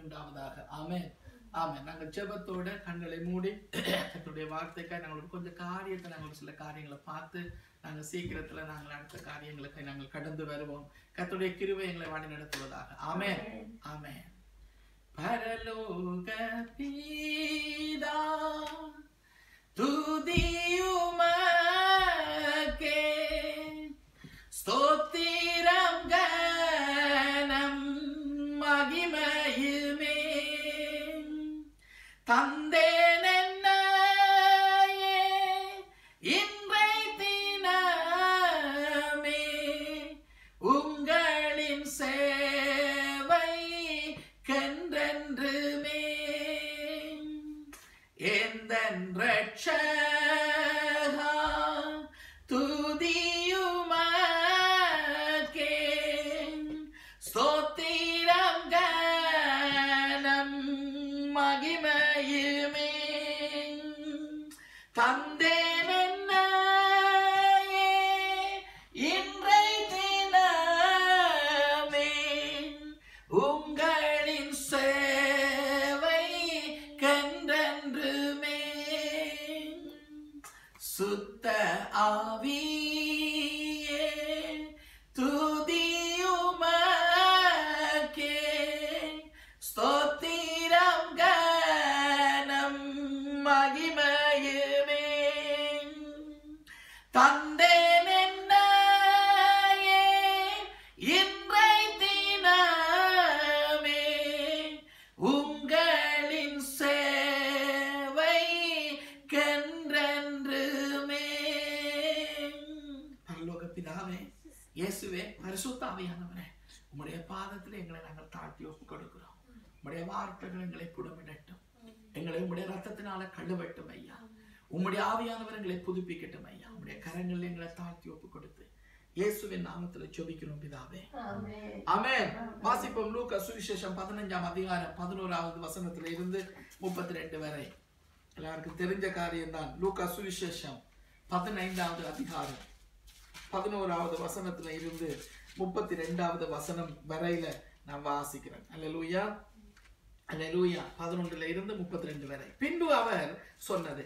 உண்டாவதாக ஆமென் ஆமென் நாங்கள் ஜெபத்தோட கண்களை மூடி கர்த்தருடைய வார்த்தைக்காக நாங்கள் ஒரு கொஞ்சம் காரியத்தை நாங்கள் ஒரு சில காரியங்களை பார்த்து நாங்கள் சீக்கிரத்துல நாங்கள் அடுத்த காரியங்களுக்கு நாங்கள் கடந்து வருவோம் கர்த்தருடைய கிருபை எங்களை வழி நடத்துவதாக ஆமென் ஆமென் பரலோக பீதா துதியுமக்கே ஸ்தோத்திரம் கனம் மகிமையுமே தந்தேன் என்னையே இன்றை தினமே உங்களின் சேவை கன்றென்றுமே எந்தன் ரட்சகா துதியுமக்கே ஸ்தோத்திரம் கனம் மகிமையுமே தந்தேன் என்னையே இன்றை தினமே உங்களின் சேவை கன்றென்றுமே சுத்த ஆவியே துதியுமக்கே ஸ்தோத்திரம் கனம் மகிமையுமே தந்தேன் என்னையே இன்றை தினமே உங்களின் சேவை கன்றென்றுமே பரலோக பிதாவே இயேசுவே பரிசுத்த ஆவியானவரே உம்முடைய பாதத்தில் எங்களை நாங்கள் தாழ்த்தி ஒப்புக் கொடுக்கிறோம் உம்முடைய வார்த்தைகள் எங்களை புடமிடட்டும் எங்களை உம்முடைய ரத்தத்தினால கழுவட்டும் ஐயா உம்முடைய ஆவியானவர் எங்களை புதுப்பிக்கட்டும் ஐயா உம்முடைய கரங்களில் எங்களை தாழ்த்தி ஒப்புக் கொடுத்து இயேசுவின் நாமத்தில் ஜெபிக்கிறோம் பிதாவே ஆமென். ஆமென் வாசிப்போம் லூக்கா சுவிசேஷம் பதினஞ்சாம் அதிகாரம் பதினோராவது வசனத்துல இருந்து முப்பத்தி ரெண்டு வரை எல்லாருக்கும் தெரிஞ்ச காரியம்தான் லூக்கா சுவிசேஷம் பதினைந்தாவது அதிகாரம் பதினோராவது வசனத்துல இருந்து முப்பத்தி ரெண்டாவது வசனம் வரையில நான் வாசிக்கிறேன் அல்லேலூயா அல்லேலூயா பதினொன்றுல இருந்து முப்பத்தி ரெண்டு வரை பின்பு அவர் சொன்னது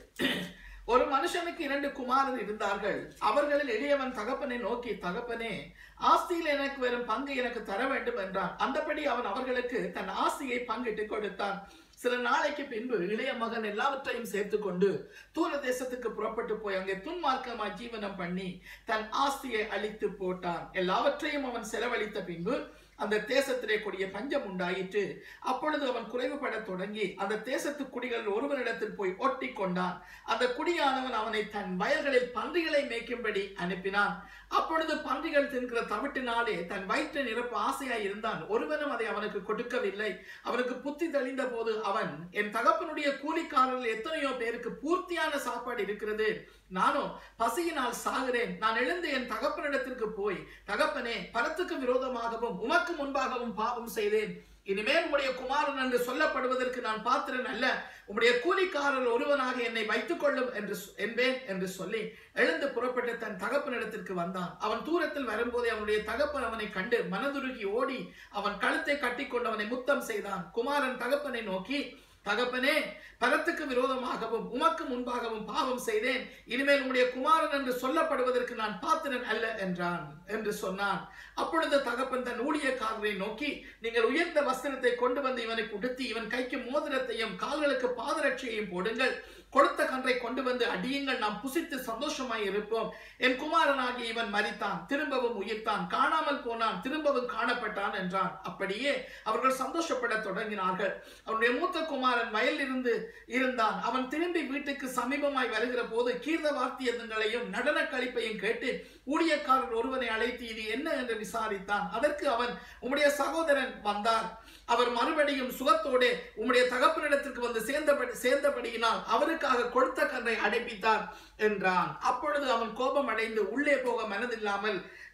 ஒரு மனுஷனுக்கு இரண்டு குமாரர் இருந்தார்கள் அவர்களில் எளியவன் தகப்பனை நோக்கி தகப்பனே ஆஸ்தியில் எனக்கு வரும் பங்கு எனக்கு தர வேண்டும் என்றான் அந்தபடி அவன் அவர்களுக்கு தன் ஆஸ்தியை பங்கிட்டு கொடுத்தான் சில நாளைக்கு பின்பு இளைய மகன் எல்லாவற்றையும் சேர்த்துக்கொண்டு தூர தேசத்துக்கு புறப்பட்டு போய் அங்கே துன்மார்க்கமாய் ஜீவனம் பண்ணி தன் ஆஸ்தியை அழித்து போட்டான் எல்லாவற்றையும் அவன் செலவழித்த பின்பு அந்த தேசத்திலே கொடிய பஞ்சம் உண்டாயிற்று அப்பொழுது அவன் குறைவுபடத் தொடங்கி அந்த தேசத்து குடிகள் ஒருவனிடத்தில் போய் ஒட்டி கொண்டான் அந்த குடியானவன் அவனை தன் வயல்களில் பன்றிகளை மேய்க்கும்படி அனுப்பினான் அப்பொழுது பன்றிகள் தின்கிற தவிட்டினாலே தன் வயிற்றை நிரப்ப ஆசையாய் இருந்தான் ஒருவனும் அதை அவனுக்கு கொடுக்கவில்லை அவனுக்கு புத்தி தெளிந்த போது அவன் என் தகப்பனுடைய கூலிக்காரர்கள் எத்தனையோ பேருக்கு பூர்த்தியான சாப்பாடு இருக்கிறது நானும் பசியினால் சாகிறேன் நான் எழுந்து என் தகப்பனிடத்திற்கு போய் தகப்பனே பரத்துக்கு விரோதமாகவும் உமக்கு முன்பாகவும் பாவம் செய்தேன் இனிமேல் உம்முடைய குமாரன் என்று சொல்லப்படுவதற்கு நான் பாத்திரன் அல்ல உம்முடைய கூலிக்காரர் ஒருவனாக என்னை வைத்துக் கொள்ளும் என்று சொ- என்பேன் என்று சொல்லி எழுந்து புறப்பட்டு தன் தகப்பனிடத்திற்கு வந்தான் அவன் தூரத்தில் வரும்போதே அவனுடைய தகப்பன் அவனை கண்டு மனதுருகி ஓடி அவன் கழுத்தை கட்டிக்கொண்டு அவனை முத்தம் செய்தான் குமாரன் தகப்பனை நோக்கி தகப்பனே பரத்துக்கு விரோதமாகவும் உமக்கு முன்பாகவும் பாவம் செய்தேன் இனிமேல் உம்முடைய குமாரன் என்று சொல்லப்படுவதற்கு நான் பாத்திரன் அல்ல என்றான் என்று சொன்னான் அப்பொழுது தகப்பன் தன் ஊழியக்காரரை நோக்கி நீங்கள் உயர்ந்த வஸ்திரத்தை கொண்டு வந்து இவனுக்கு உடுத்தி இவன் கைக்கு மோதிரத்தையும் கால்களுக்கு பாதரட்சியையும் போடுங்கள் கொடுத்த கன்றை கொண்டு வந்து அடியுங்கள் நாம் புசித்து சந்தோஷமாய் இருப்போம் என் குமாரனாகி இவன் மரித்தான் திரும்பவும் உயிர்த்தான் காணாமல் போனான் திரும்பவும் காணப்பட்டான் என்றான் அப்படியே அவர்கள் சந்தோஷப்பட தொடங்கினார்கள் அவனுடைய மூத்த குமாரன் வயலில் இருந்து இருந்தான் அவன் திரும்பி வீட்டுக்கு சமீபமாய் வருகிற போது கீர்த்த வாத்தியங்களையும் நடன கழிப்பையும் கேட்டு ஊழியக்காரர் ஒருவனை அழைத்து இது என்ன என்று விசாரித்தான் அதற்கு அவன் உம்முடைய சகோதரன் வந்தார் அவர் மறுபடியும் சுகத்தோடு உம்முடைய தகப்பனிடத்திற்கு வந்து சேர்ந்தபடி சேர்ந்தபடியினால் அவருக்காக கொடுத்த கன்றை அடைப்பித்தார் என்றான் அப்பொழுது அவன் கோபம் அடைந்து உள்ளே போக மனதில்லாமல்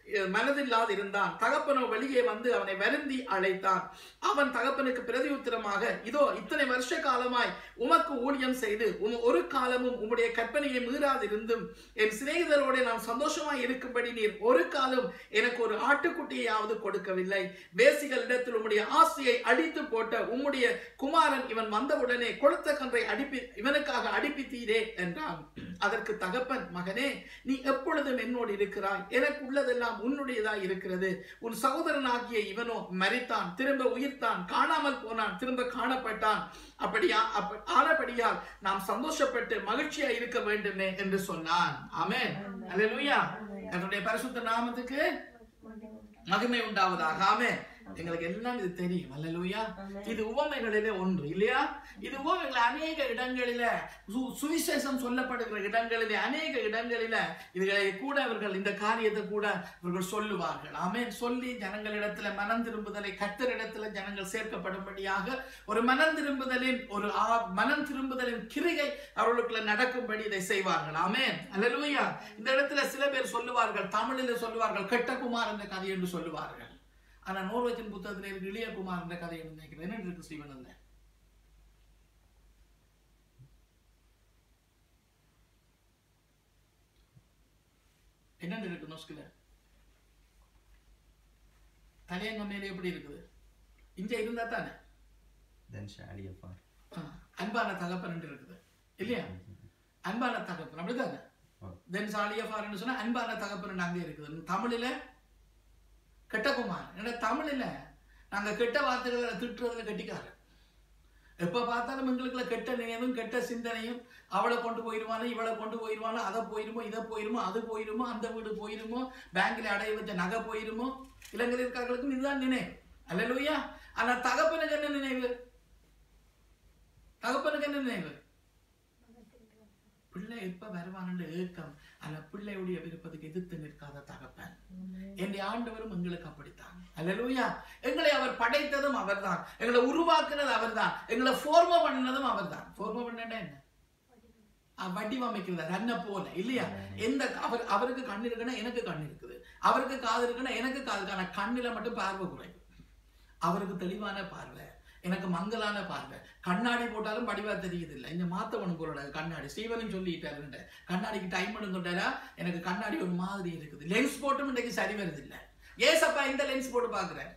அஹ், மனதில்லாது இருந்தான் தகப்பனோ வெளியே வந்து அவனை வருந்தி அழைத்தான் அவன் தகப்பனுக்கு பிரதியுத்தரமாக இதோ இத்தனை வருஷ காலமாய் உமக்கு ஊழியம் செய்து உம் ஒரு காலமும் உம்முடைய கற்பனையை மீறாதிருந்தும் என் சிநேகிதரோட நான் சந்தோஷமாய் இருக்கும்படி நீர் ஒரு காலம் எனக்கு ஒரு ஆட்டுக்குட்டியையாவது கொடுக்கவில்லை வேசிகளிடத்தில் உம்முடைய ஆசையை அடித்து போட்ட உம்முடைய குமாரன் இவன் வந்தவுடனே கொளுத்த கன்றை அடிப்பி இவனுக்காக அடிப்பித்தீரே என்றான் அதற்கு தகப்பன் மகனே நீ எப்பொழுதும் என்னோடு இருக்கிறாய் எனக்கு உள்ளதெல்லாம் உன்னுடையதாய் இருக்கிறது உன் சகோதரனாகிய இவனோ மரித்தான் திரும்ப உயிர்த்தான் காணாமல் போனான் திரும்ப காணப்பட்டான் அப்படியா அப்ப ஆனபடியால் நாம் சந்தோஷப்பட்டு மகிழ்ச்சியா இருக்க வேண்டுமே என்று சொன்னான் ஆமென் அல்லேலூயா என்னுடைய பரிசுத்த நாமத்துக்கு மகிமை உண்டாவதாக ஆமென் எங்களுக்கு எல்லாம் இது தெரியும் அல்லேலூயா இது உவமைகளிலே ஒன்று இல்லையா இது உவமைகள் அநேக இடங்களில சு- சுவிசேஷம் சொல்லப்படுகிற இடங்களிலே அநேக இடங்களில இதுகளை கூட அவர்கள் இந்த காரியத்தை கூட இவர்கள் சொல்லுவார்கள் ஆமென் சொல்லி ஜனங்களிடத்துல மனம் திரும்புதலை கத்தரிடத்துல ஜனங்கள் சேர்க்கப்படும்படியாக ஒரு மனம் திரும்புதலின் ஒரு ஆ- மனம் திரும்புதலின் கிரிகை அவர்களுக்குள்ள நடக்கும்படி இதை செய்வார்கள் ஆமென் அல்லேலூயா இந்த இடத்துல சில பேர் சொல்லுவார்கள் தமிழில் சொல்லுவார்கள் கெட்டகுமார் என்ற கதை என்று சொல்லுவார்கள் ஆனா நோர்வச்சின் புத்தகத்தில் இருக்கு இளையகுமார் என்ற கதை என்று நினைக்கிறேன் என்ன இருக்கு ஸ்ரீவன் அதுல? என்ன இருக்கு நோஸ்கில தலையங்க மேல எப்படி இருக்குது இங்க இருந்தா தானே Then shall ye far. ஆ, அன்பான தகப்பன் என்று இருக்குது இல்லையா அன்பான தகப்பன் அப்படிதானே ஆ. தென் சாலியஃபார்னு சொன்னா அன்பான தகப்பன் அங்கே இருக்குது தமிழில கெட்டகுமார் ஏன்னா தமிழில நாங்க கெட்ட வார்த்தைகளை திட்டுறதுல கெட்டிக்காரு எப்ப பார்த்தாலும் எங்களுக்குள்ள கெட்ட நினைவும் கெட்ட சிந்தனையும் அவளை கொண்டு போயிடுவானோ இவளை கொண்டு போயிடுவானோ அதை போயிருமோ இதை போயிருமோ அது போயிருமோ அந்த வீடு போயிருமோ பேங்க்ல அடைய வச்ச நகை போயிருமோ இளைஞர்களுக்கும் இதுதான் நினைவு அல்லேலூயா ஆனா தகப்பனுக்கு என்ன நினைவு தகப்பனுக்கு என்ன நினைவு பிள்ளை எப்ப வருவான்னு ஏக்கம் ஆனா பிள்ளையுடைய விருப்பத்துக்கு எதிர்த்து நிற்காத தகப்பன் என் ஆண்டவரும் எங்களுக்கு அப்படித்தான் அல்லேலூயா எங்களை அவர் படைத்ததும் அவர்தான் எங்களை உருவாக்குனது அவர்தான் எங்களை ஃபோர்ம பண்ணதும் அவர்தான் ஃபோர்ம பண்ணா என்ன அஹ் வடிவமைக்கிறது ரன்ன போல இல்லையா எந்த அவர் அவருக்கு கண் இருக்குன்னா எனக்கு கண் இருக்குது அவருக்கு காது இருக்குன்னா எனக்கு காது ஆனா கண்ணில மட்டும் பார்வை குறைவு அவருக்கு தெளிவான பார்வை எனக்கு மங்கலான பார்வை கண்ணாடி போட்டாலும் வடிவா தெரியுது இல்லை இந்த மாத்தவனுக்கு கண்ணாடி ஸ்டீவனும் சொல்லிட்டாரு கண்ணாடிக்கு டைம் எடுத்துட்டாரா எனக்கு கண்ணாடி ஒரு மாதிரி இருக்குது லென்ஸ் போட்டும் இன்றைக்கு சரி வருது இல்லை ஏசப்பா இந்த லென்ஸ் போட்டு பாக்குறாரு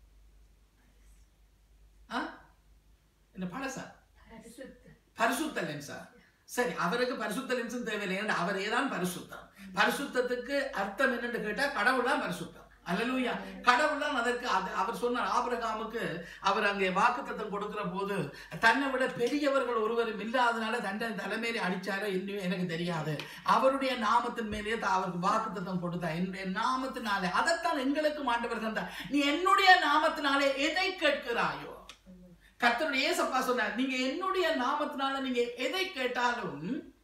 ஆ என்ன பழசா பரிசுத்த லென்ஸா சரி அவருக்கு பரிசுத்த லென்ஸும் தேவையில்லை ஏன்னா அவரே தான் பரிசுத்தம் பரிசுத்தத்துக்கு அர்த்தம் என்னன்னு கேட்டா கடவுள் தான் பரிசுத்தம் அல்லேலூயா கடவுள் தான் அதற்கு அது அவர் சொன்னார் ஆபிரகாமுக்கு அவர் அங்கே வாக்குத்தத்தம் கொடுக்கிற போது தன்னை விட பெரியவர்கள் ஒருவரும் இல்லாதனால தண்டை தலைமையில அடிச்சாரோ இன்னும் எனக்கு தெரியாது அவருடைய நாமத்தின் மேலேயே தான் அவருக்கு வாக்குத்தத்தம் கொடுத்தா என்னுடைய நாமத்தினாலே அதைத்தான் எங்களுக்கு ஆண்டவர் தந்தார் நீ என்னுடைய நாமத்தினாலே எதை கேட்கிறாயோ கர்த்தருடைய ஏசப்பா சொன்னார் நீங்க என்னுடைய நாமத்தினால நீங்க எதை கேட்டாலும்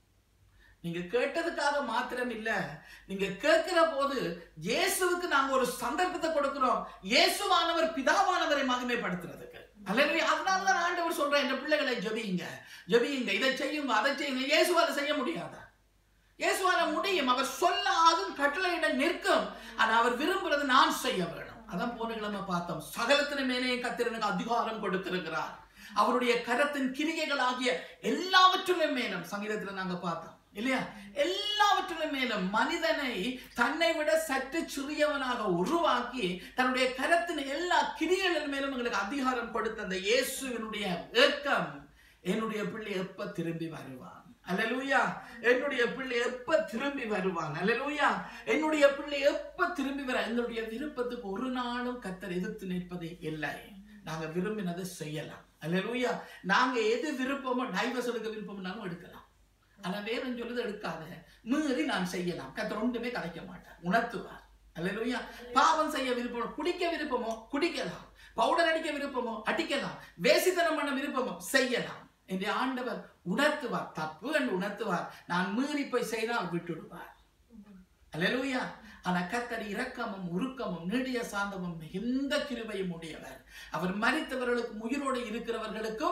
நீங்க கேட்டதுக்காக மாத்திரம் இல்ல நீங்க கேட்கிற போது இயேசுவுக்கு நாங்க ஒரு சந்தர்ப்பத்தை கொடுக்கிறோம் இயேசுவானவர் பிதாவானவரை மகிமைப்படுத்துறதுக்கு அல்லது அதனால தான் ஆண்டவர் சொல்றேன் இந்த பிள்ளைகளை ஜெபியுங்க ஜெபியுங்க இதை செய்யுங்க அதை செய்யுங்க இயேசுவால செய்ய முடியாதா இயேசுவால முடியும் அவர் சொல்ல ஆகும் கட்டளையிட நிற்கும் ஆனா அவர் விரும்புறது நான் செய்ய வேணும் அதான் போன கிழமை பார்த்தோம் சகலத்தின மேலே கத்திரனுக்கு அதிகாரம் கொடுத்திருக்கிறார் அவருடைய கரத்தின் கிரிகைகளாகிய எல்லாவற்றிலும் மேலும் சங்கீதத்துல நாங்க பார்த்தோம் இல்லையா எல்லாவற்றிலும் மேலும் மனிதனை தன்னை விட சற்று சிறியவனாக உருவாக்கி தன்னுடைய கரத்தின் எல்லா கிரிகளின் மேலும் எங்களுக்கு அதிகாரம் கொடுத்த அந்த இயேசுவினுடைய ஏக்கம் என்னுடைய பிள்ளை எப்ப திரும்பி வருவான் அல்லேலூயா என்னுடைய பிள்ளை எப்ப திரும்பி வருவான் அல்லேலூயா என்னுடைய பிள்ளை எப்ப திரும்பி வர எங்களுடைய விருப்பத்துக்கு ஒரு நாளும் கத்தர் எதிர்த்து நிற்பதே இல்லை நாங்க விரும்பினதை செய்யலாம் அல்லேலூயா நாங்க எது விருப்பமோ டைவர்ஸ் எடுக்க விருப்பம்னாலும் எடுக்கலாம் ஆனா வேதம் சொல்லுது எடுக்காத மீறி நான் செய்யலாம் கத்தர் ஒன்றுமே கதைக்க மாட்டார் உணர்த்துவார் அல்லேலூயா பாவம் செய்ய விருப்பம் குடிக்க விருப்பமோ குடிக்கலாம் பவுடர் அடிக்க விருப்பமோ அடிக்கலாம் வேசித்தனம் பண்ண விருப்பமோ செய்யலாம் என்று ஆண்டவர் உணர்த்துவார் தப்பு என்று உணர்த்துவார் நான் மீறி போய் செய்தால் விட்டுடுவார் அல்லேலூயா ஆனா கர்த்தர் இரக்கமும் உருக்கமும் நீடிய சாந்தமும் மிகுந்த கிருபையும் உடையவர் அவர் மரித்தவர்களுக்கும் உயிரோடு இருக்கிறவர்களுக்கும்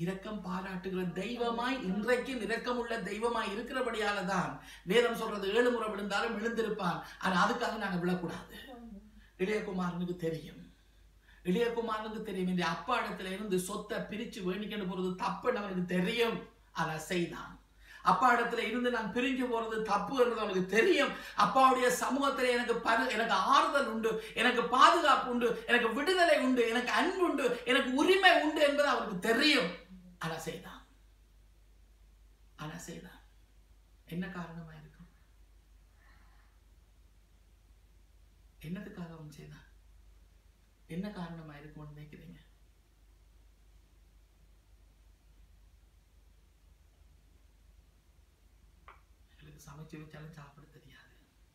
இரக்கம் பாராட்டுகிற தெய்வமாய் இன்றைக்கும் இரக்கமுள்ள தெய்வமாய் இருக்கிறபடியால தான் வேதம் சொல்றது ஏழு முறை விழுந்தாலும் விழுந்திருப்பான் ஆனா அதுக்காக நாங்க விழக்கூடாது இளையகுமாரனுக்கு தெரியும் இளையகுமாரனுக்கு தெரியும் இந்த அப்பா இடத்துல இருந்து சொத்தை பிரிச்சு வேணிக்கொண்டு போறது தப்புன்னு அவனுக்கு தெரியும் ஆனா செய்தான் அப்பா இடத்துல இருந்து நான் பிரிஞ்சு போறது தப்பு என்றது அவனுக்கு தெரியும் அப்பாவுடைய சமூகத்துல எனக்கு பரு எனக்கு ஆறுதல் உண்டு எனக்கு பாதுகாப்பு உண்டு எனக்கு விடுதலை உண்டு எனக்கு அன்பு உண்டு எனக்கு உரிமை உண்டு என்பது அவனுக்கு தெரியும் ஆனா செய்தான் ஆனா செய்தான் என்ன காரணமா இருக்கும் என்னத்துக்காக அவன் செய்தான் என்ன காரணமா இருக்கும்னு நினைக்கிறீங்க எங்களுக்கு சமைச்சு வச்சாலும் சாப்பிட தெரியாது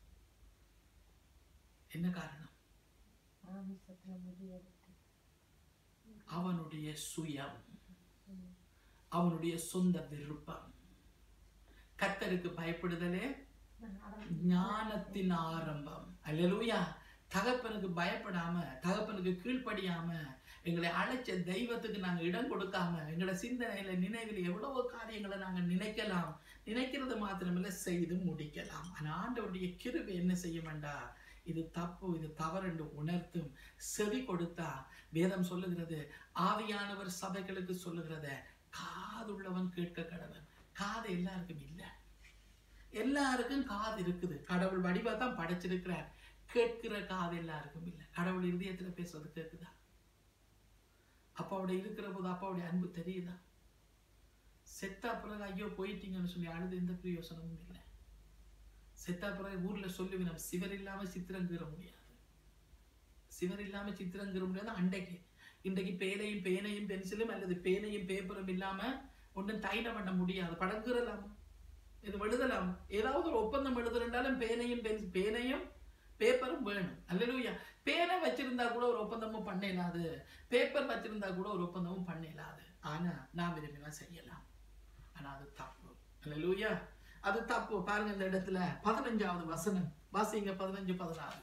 என்ன காரணம் மாமிசத்துல முடியெடுத்து அவனுடைய சுயம் அவனுடைய சொந்த விருப்பம் கத்தருக்கு பயப்படுதலே ஞானத்தின் ஆரம்பம் அல்லேலூயா தகப்பனுக்கு பயப்படாம தகப்பனுக்கு கீழ்ப்படியாம எங்களை அழைச்ச தெய்வத்துக்கு நாங்க இடம் கொடுக்காம எங்களோட சிந்தனையில நினைவில் எவ்வளவோ காரியங்களை நாங்க நினைக்கலாம் நினைக்கிறது மாத்திரமில்ல செய்து முடிக்கலாம் ஆனா ஆண்டவருடைய கிருபை என்ன செய்ய வேண்டாம் இது தப்பு இது தவறு என்று உணர்த்தும் செவி கொடுத்தா வேதம் சொல்லுகிறது ஆவியானவர் சபைகளுக்கு சொல்லுகிறத காதுள்ளவன் கேட்க கடவன் காது எல்லாருக்கும் இல்லை எல்லாருக்கும் காது இருக்குது கடவுள் வடிவா தான் படைச்சிருக்கிறார் கேட்கிற காது எல்லாருக்கும் இல்லை கடவுள் இருதயத்துல பேசுறது கேட்குதா அப்பாவுடைய இருக்கிற போது அப்பாவுடைய அன்பு தெரியுதா செத்தா பிறகு ஐயோ போயிட்டீங்கன்னு சொல்லி அழுது எந்த பிரயோசனமும் இல்லை செத்தா பிறகு ஊர்ல சொல்லுவேன் நம்ம சிவர் இல்லாம சித்திரம் கீற முடியாது சிவர் இல்லாம சித்திரம் கீற முடியாது அண்டைக்கு இன்றைக்கு பேனையும் பேனையும் பென்சிலும் அல்லது பேனையும் பேப்பரும் இல்லாம ஒன்றும் தைலம் பண்ண முடியாது படம் கீறலாம் இது எழுதலாம் ஏதாவது ஒரு ஒப்பந்தம் எழுதுறாலும் பேனையும் பென்சில் பேனையும் பேப்பரும் வேணும் அல்லேலூயா பேனை வச்சிருந்தா கூட ஒரு ஒப்பந்தமும் பண்ண இயலாது பேப்பர் வச்சிருந்தா கூட ஒரு ஒப்பந்தமும் பண்ண இயலாது ஆனா நான் விரும்பினா செய்யலாம் ஆனா அது தப்பு அல்லேலூயா அது தப்பு பாருங்க இந்த இடத்துல பதினஞ்சாவது வசனம் வாசிங்க பதினஞ்சு பதினாறு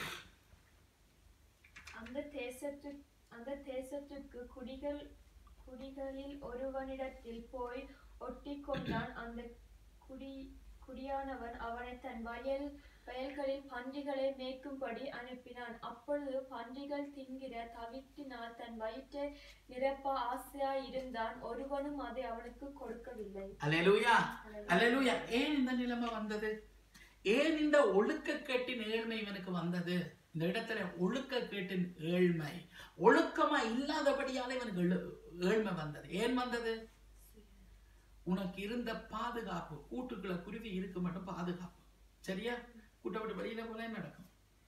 அந்த தேசத்து அந்த தேசத்துக்கு குடிகள் குடிகளில் ஒருவனிடத்தில் போய் ஒட்டி கொண்டான் அந்த குடி குடியானவன் அவனை தன் வயல் வயல்களில் பன்றிகளை மேய்க்கும்படி அனுப்பினான் அப்பொழுது பன்றிகள் தின்கிற தவிட்டினால் தன் வயிற்றை நிரப்ப ஆசையாய் இருந்தான் ஒருவனும் அதை அவனுக்கு கொடுக்கவில்லை அல்லேலூயா அல்லேலூயா ஏன் இந்த நிலைமை வந்தது ஏன் இந்த ஒழுக்கக்கேட்டின் ஏழ்மை இவனுக்கு வந்தது இந்த இடத்துல ஒழுக்கக்கேட்டின் ஏழ்மை ஒழுக்கமா இல்லாதபடியால இவனுக்கு எழு- ஏழ்மை வந்தது ஏன் வந்தது உனக்கு இருந்த பாதுகாப்பு கூட்டுக்குள்ள குருவி இருக்க மட்டும் பாதுகாப்பு சரியா கூட்டை விட்டு வெளியில போல நடக்கும்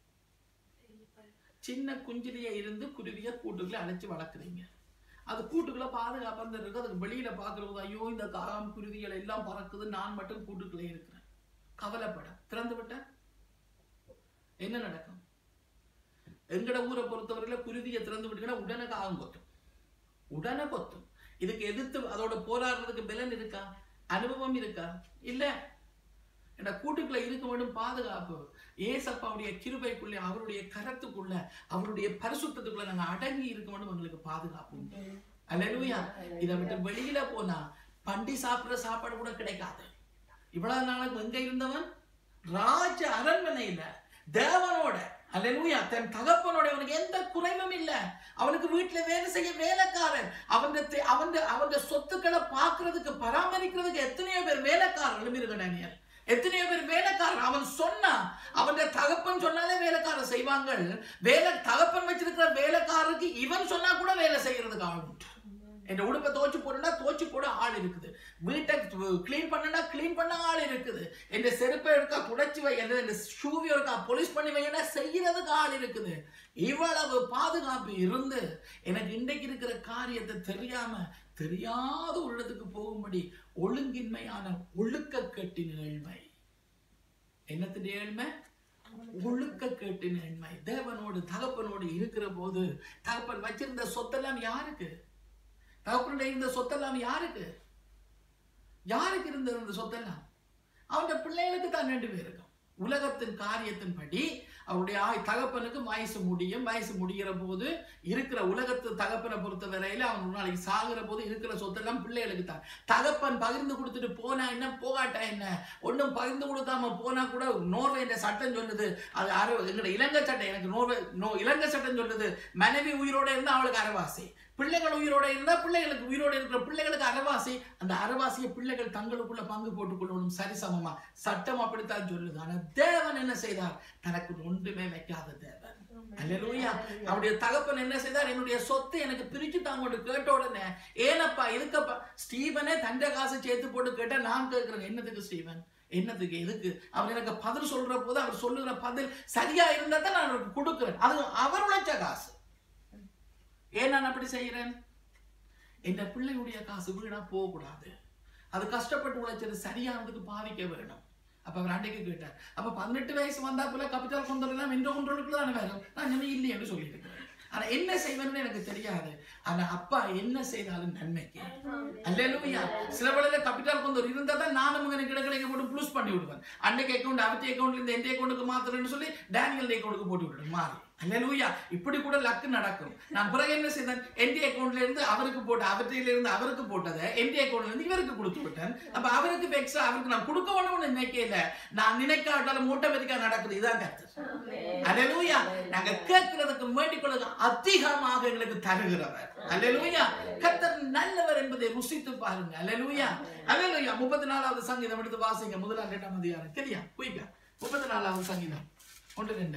சின்ன குஞ்சிலிய இருந்து குருவிய கூட்டுக்குள்ள அழைச்சு வளர்க்குறீங்க அது கூட்டுக்குள்ள பாதுகாப்பா இருந்து இருக்கு அதுக்கு வெளியில பாக்குறது ஐயோ இந்த காகம் குருவிகள் எல்லாம் பறக்குது நான் மட்டும் கூட்டுக்குள்ளே இருக்கிறேன் கவலைப்பட திறந்து விட்ட என்ன நடக்கும் எங்கட ஊரை பொறுத்தவரையில குருவியை திறந்து விட்டீங்கன்னா உடனே காகம் கொத்தும் உடனே கொத்தும் இதுக்கு எதிர்த்து அதோட போராடுறதுக்கு பலன் இருக்கா அனுபவம் இருக்கா இல்ல என்ற கூட்டுக்குள்ள இருக்க வேண்டும் பாதுகாப்பு ஏசப்பாவுடைய கிருபைக்குள்ளே அவருடைய கரத்துக்குள்ள அவருடைய பரிசுத்தத்துக்குள்ள நாங்க அடங்கி இருக்க வேண்டும் உங்களுக்கு பாதுகாப்பு உண்டு அல்லேலூயா இதை விட்டு வெளியில போனா பண்டி சாப்பிடுற சாப்பாடு கூட கிடைக்காது இவ்வளவு நாளுக்கு எங்க இருந்தவன் ராஜ அரண்மனையில தேவனோட அல்லேலூயா தன் தகப்பனோட அவனுக்கு எந்த குறைவும் இல்ல அவனுக்கு வீட்டுல வேலை செய்ய வேலைக்காரன் அவன் அவன் அவன் சொத்துக்களை பார்க்கிறதுக்கு பராமரிக்கிறதுக்கு எத்தனையோ பேர் வேலைக்காரர்களும் இருக்கிறாங்க எத்தனையோ பேர் வேலைக்காரன் அவன் சொன்னான் அவன் தகப்பன் சொன்னாலே வேலைக்காரர் செய்வாங்க வேலை தகப்பன் வச்சிருக்கிற வேலைக்காரருக்கு இவன் சொன்னா கூட வேலை செய்யறதுக்கு ஆள் உண்டு என் உடுப்பை துவச்சு போடனா துவச்சு போட ஆள் இருக்குது வீட்டை க்ளீன் பண்ணனா க்ளீன் பண்ண ஆள் இருக்குது என் செருப்பை எடுக்கா துடைச்சு வை என் ஷூவை எடுக்கா போலீஸ் பண்ணி வைனா செய்யறதுக்கு ஆள் இருக்குது இவ்வளவு பாதுகாப்பு இருந்து எனக்கு இன்றைக்கு இருக்கிற காரியத்தை தெரியாம தெரியாத ஒரு இடத்துக்கு போகும்படி ஒழுங்கின்மையான ஒழுக்க கட்டின ஏழ்மை என்னத்தின் ஏழ்மை ஒழுக்க கேட்டின ஏழ்மை தேவனோடு தகப்பனோடு இருக்கிற போது தகப்பன் வச்சிருந்த சொத்தெல்லாம் யாருக்கு தகப்பனுடைய இருந்த சொத்தெல்லாம் யாருக்கு யாருக்கு இருந்த இந்த சொத்தெல்லாம் அவன் பிள்ளைகளுக்கு தான் ரெண்டு பேருக்கும் உலகத்தின் காரியத்தின்படி அவருடைய ஆய் தகப்பனுக்கு வயசு முடியும் வயசு முடிகிற போது இருக்கிற உலகத்து தகப்பனை பொறுத்த வரையில அவன் ஒரு நாளைக்கு சாகுற போது இருக்கிற சொத்தெல்லாம் பிள்ளைகளுக்கு தான் தகப்பன் பகிர்ந்து கொடுத்துட்டு போனா என்ன போகாட்டா என்ன ஒன்றும் பகிர்ந்து கொடுக்காம போனா கூட நோர்வேன்ற சட்டம் சொல்லுது அது அரை எங்கட இலங்கை சட்டம் எனக்கு நோர்வே நோ இலங்கை சட்டம் சொல்லுது மனைவி உயிரோட இருந்தா அவளுக்கு அரைவாசி பிள்ளைகள் உயிரோட இருந்தா பிள்ளைகளுக்கு உயிரோட இருக்கிற பிள்ளைகளுக்கு அரைவாசி அந்த அரைவாசியை பிள்ளைகள் தங்களுக்குள்ள பங்கு போட்டுக் கொள்ளணும் சரிசமமா சட்டம் அப்படித்தான் சொல்லுது ஆனா தேவன் என்ன செய்தார் தனக்கு ஒன்றுமே வைக்காத தேவன் அல்லேலூயா அவருடைய தகப்பன் என்ன செய்தார் என்னுடைய சொத்தை எனக்கு பிரிச்சு தாங்கோடு கேட்ட உடனே ஏனப்பா இதுக்கப்பா ஸ்டீவனே தண்ட காசை சேர்த்து போட்டு கேட்டா நான் கேட்கிறேன் என்னத்துக்கு ஸ்டீவன் என்னத்துக்கு எதுக்கு அவர் எனக்கு பதில் சொல்ற போது அவர் சொல்லுகிற பதில் சரியா இருந்தா தான் நான் அவருக்கு கொடுக்கிறேன் அது அவர் உழைச்ச காசு ஏன் நான் அப்படி செய்கிறேன் என் பிள்ளையுடைய காசு வீணா போகக்கூடாது அது கஷ்டப்பட்டு உழைச்சது சரியானதுக்கு பாவிக்க வேணும் அப்ப அவர் அன்றைக்கு கேட்டார் அப்ப பதினெட்டு வயசு வந்தா போல கேபிட்டல் கொண்டு எல்லாம் இந்த கொண்டு தானே வேணும் நான் சொன்னேன் இல்லை என்று சொல்லியிருக்கிறேன் ஆனா என்ன செய்வேன்னு எனக்கு தெரியாது ஆனா அப்பா என்ன செய்தாலும் நன்மைக்கு அல்லேலூயா சில வேளையில கேபிட்டல் கொண்டு இருந்தா தான் நானும் எனக்கு கிடக்கிடைக்க போட்டு ப்ளூஸ் பண்ணி விடுவேன் அன்னைக்கு அக்கௌண்ட் அவத்தி அக்கௌண்ட்ல இருந்து எந்த அக்கௌண்ட்டுக்கு மாத்துறேன்னு சொல்லி டேனியல் அக்கௌண்ட்டுக்கு போட்டு விடுறேன் மாறி அல்லேலூயா இப்படி கூட லக்கு நடக்கும் நான் பிறகு என்ன செய்தேன் என்டி அக்கௌண்ட்ல இருந்து அவருக்கு போட்ட அவற்றில இருந்து அவருக்கு போட்டதை என்டி அக்கௌண்ட்ல இருந்து இவருக்கு கொடுத்து விட்டேன் அப்ப அவருக்கு எக்ஸ்ட்ரா அவருக்கு நான் கொடுக்க வேணும்னு நினைக்கல நான் நினைக்காட்டாலும் மூட்டமெதிக்கா நடக்குது இதான் கருத்து அல்லேலூயா நாங்க கேட்கிறதுக்கு வேண்டிக் கொள்ளுங்க அதிகமாக எங்களுக்கு தருகிறவர் அல்லேலூயா கர்த்தர் நல்லவர் என்பதை ருசித்து பாருங்க அல்லேலூயா அல்லேலூயா முப்பத்தி நாலாவது சங்கீதம் எடுத்து வாசிங்க முதலாம் இரண்டாம் அதிகாரம் சரியா குயிக்கா முப்பத்தி நாலாவது சங்கீதம் ஒன்று ரெண்டு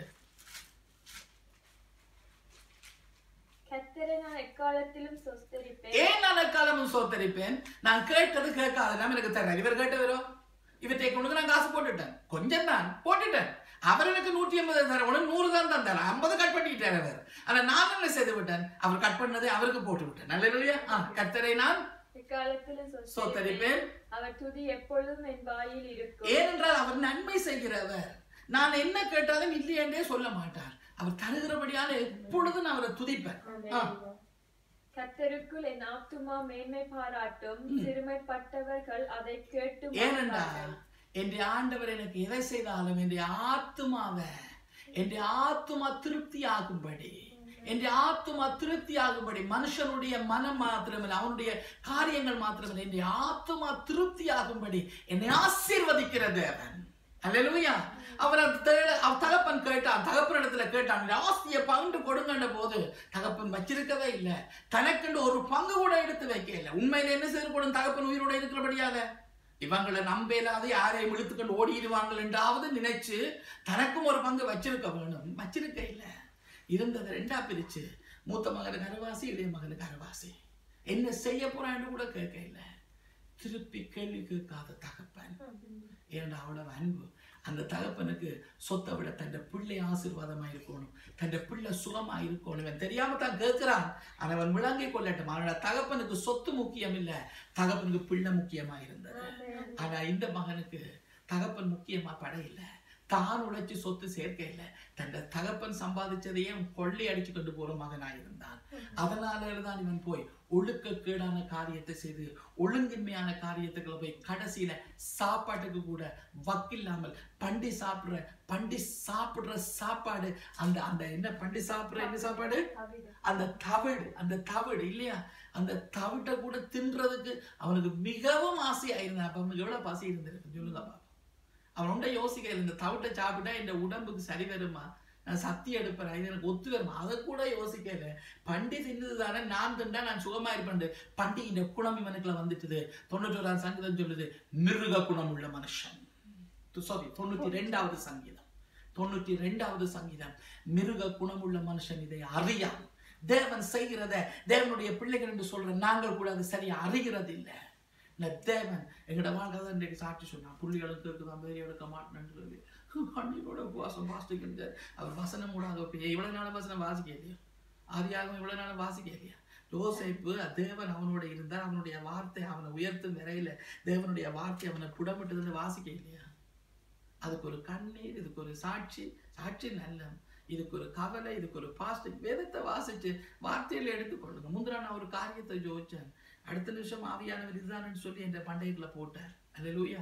கர்த்தரை நான் எக்காலத்திலும் சொஸ்தரிப்பேன் ஏன் நான் எக்காலமும் சோத்தரிப்பேன் நான் கேட்டது கேட்காதெல்லாம் எனக்கு தர்றாரு இவர் கேட்டவரோ இவற்றை கொண்டு நான் காசு போட்டுட்டேன் கொஞ்சம் தான் போட்டுட்டேன் அவர் எனக்கு நூற்றி ஐம்பது தர உடனே நூறு தான் தந்தார் ஐம்பது கட் பண்ணிட்டார் அவர் ஆனா நான் என்ன செய்து விட்டேன் அவர் கட் பண்ணதை அவருக்கு போட்டு விட்டேன் நல்ல இல்லையா ஆ, கர்த்தரை நான் எக்காலத்திலும் சொஸ்தரிப்பேன் சோத்தரிப்பேன் அவர் துதி எப்பொழுதும் என் வாயில் இருக்கும் ஏனென்றால் அவர் நன்மை செய்கிறவர் நான் என்ன கேட்டாலும் இல்லை என்றே சொல்ல மாட்டார் அவர் தருகிறபடியால எப்பொழுதும் நான் அவரை துதிப்பேன் ஆ. கர்த்தருக்குள் என் ஆத்துமா மேன்மை பாராட்டும் சிறுமைப்பட்டவர்கள் அதை கேட்டு ஏனென்றா மகிழ்வார்கள். என் ஆண்டவர் எனக்கு எதை செய்தாலும் என் ஆத்துமாவை என் ஆத்துமா திருப்தி ஆகும்படி என் ஆத்துமா திருப்தி ஆகும்படி மனுஷனுடைய மனம் மாத்திரமில்லை அவனுடைய காரியங்கள் மாத்திரமில்லை என் ஆத்துமா திருப்தி ஆகும்படி என்னை ஆசீர்வதிக்கிற தேவன் அல்லேலூயா அவர் அந்த தேட- அவர் தகப்பன் கேட்டான் தகப்பனிடத்துல கேட்டான் "இந்த ஆஸ்தியை பங்கு கொடுங்கன்ற போது தகப்பன் வச்சிருக்கவே இல்லை தனக்கென்று ஒரு பங்கு கூட எடுத்து வைக்க இல்லை உண்மையில என்ன செய்து போடும் தகப்பன் உயிரோட இருக்கிறபடியாக இவங்களை நம்பேலாது யாரையும் இழுத்துக்கொண்டு ஓடிடுவாங்கள் என்றாவது நினைச்சு தனக்கும் ஒரு பங்கு வச்சிருக்க வேணும் வச்சிருக்க இல்லை இருந்ததை ரெண்டா பிரிச்சு மூத்த மகனுக்கு அரவாசி இளைய மகனுக்கு அரவாசி என்ன செய்ய போறான்னு கூட கேட்க இல்லை திருப்பி கேள்வி கேட்காத தகப்பன் ஏன்னா அவ்வளவு அன்பு அந்த தகப்பனுக்கு சொத்தை விட தன் பிள்ளை ஆசீர்வாதமா இருக்கணும் தன் பிள்ளை சுகமா இருக்கணும் இவன் தெரியாம தான் கேட்கிறான் ஆனா அவன் விளங்கிக் கொள்ளட்டும் அவனோட தகப்பனுக்கு சொத்து முக்கியம் இல்ல தகப்பனுக்கு பிள்ளை முக்கியமா இருந்தது ஆனா இந்த மகனுக்கு தகப்பன் முக்கியமா பட இல்ல தான் உழைச்சு சொத்து சேர்க்க இல்ல தன் தகப்பன் சம்பாதிச்சதையே அவன் கொள்ளை அடிச்சு கொண்டு போற மகனா இருந்தான் அதனால தான் இவன் போய் ஒழுக்கக்கேடான காரியத்தை செய்து ஒழுங்கின்மையான காரியத்துக்குள்ள போய் கடைசியில சாப்பாட்டுக்கு கூட வக்கில்லாமல் பண்டி சாப்பிடுற பண்டி சாப்பிடுற சாப்பாடு அந்த அந்த என்ன பண்டி சாப்பிடுற என்ன சாப்பாடு கவிதை. அந்த தவிடு அந்த தவிடு இல்லையா அந்த தவிட்டை கூட தின்றதுக்கு அவனுக்கு மிகவும் ஆசையா இருந்தான் அப்ப அவனுக்கு எவ்வளவு பசி இருந்திருக்கு சொல்லுதா பாப்பா அவன் உண்ட யோசிக்க இல்லை, இந்த தவிட்டை சாப்பிட்டா இந்த உடம்புக்கு சரி வருமா நான் சக்தி எடுப்பேன் இது எனக்கு ஒத்து வருமா அதை கூட யோசிக்கல பண்டி தின்னது தானே நான் தின்றா நான் சுகமா இருப்பேன் பண்டி இந்த குணம் இவனுக்குள்ள வந்துட்டுது தொண்ணூற்றோராம் சங்கீதம் சொல்லுது மிருக குணம் உள்ள மனுஷன் சாரி தொண்ணூத்தி ரெண்டாவது சங்கீதம் தொண்ணூத்தி ரெண்டாவது சங்கீதம் மிருக குணமுள்ள மனுஷன் இதை அறியான் தேவன் செய்கிறத தேவனுடைய பிள்ளைகள் என்று சொல்ற நாங்கள் கூட அது சரியா அறிகிறது இல்லை இந்த தேவன் எங்கட வாழ்க்கை தான் இன்றைக்கு சாட்சி சொன்னான் புள்ளிகளுக்கு இருக்குதான் பேர் எடுக்க மாட்டேன்னு சொல்லி அன்னையோட உபவாசம் வாசிக்கின்ற அவர் வசனம் கூட அதை இவ்வளவு நாள் வசனம் வாசிக்கலையா ஆதியாகவும் இவ்வளவு நாள் வாசிக்கலையா யோசேப்பு தேவன் அவனோட இருந்தார் அவனுடைய வார்த்தை அவனை உயர்த்தும் வரையில தேவனுடைய வார்த்தை அவனை புடமிட்டதுன்னு வாசிக்க இல்லையா அதுக்கு ஒரு கண்ணீர் இதுக்கு ஒரு சாட்சி சாட்சி நல்ல இதுக்கு ஒரு கவலை இதுக்கு ஒரு பாஸ்ட் வேதத்தை வாசிச்சு வார்த்தையில எடுத்துக்கொள்ளுங்க முந்திரா நான் ஒரு காரியத்தை ஜோதிச்சேன் அடுத்த நிமிஷம் ஆவியானவர் இதுதான்னு சொல்லி என்ற பண்டைகளை போட்டார் அல்லேலூயா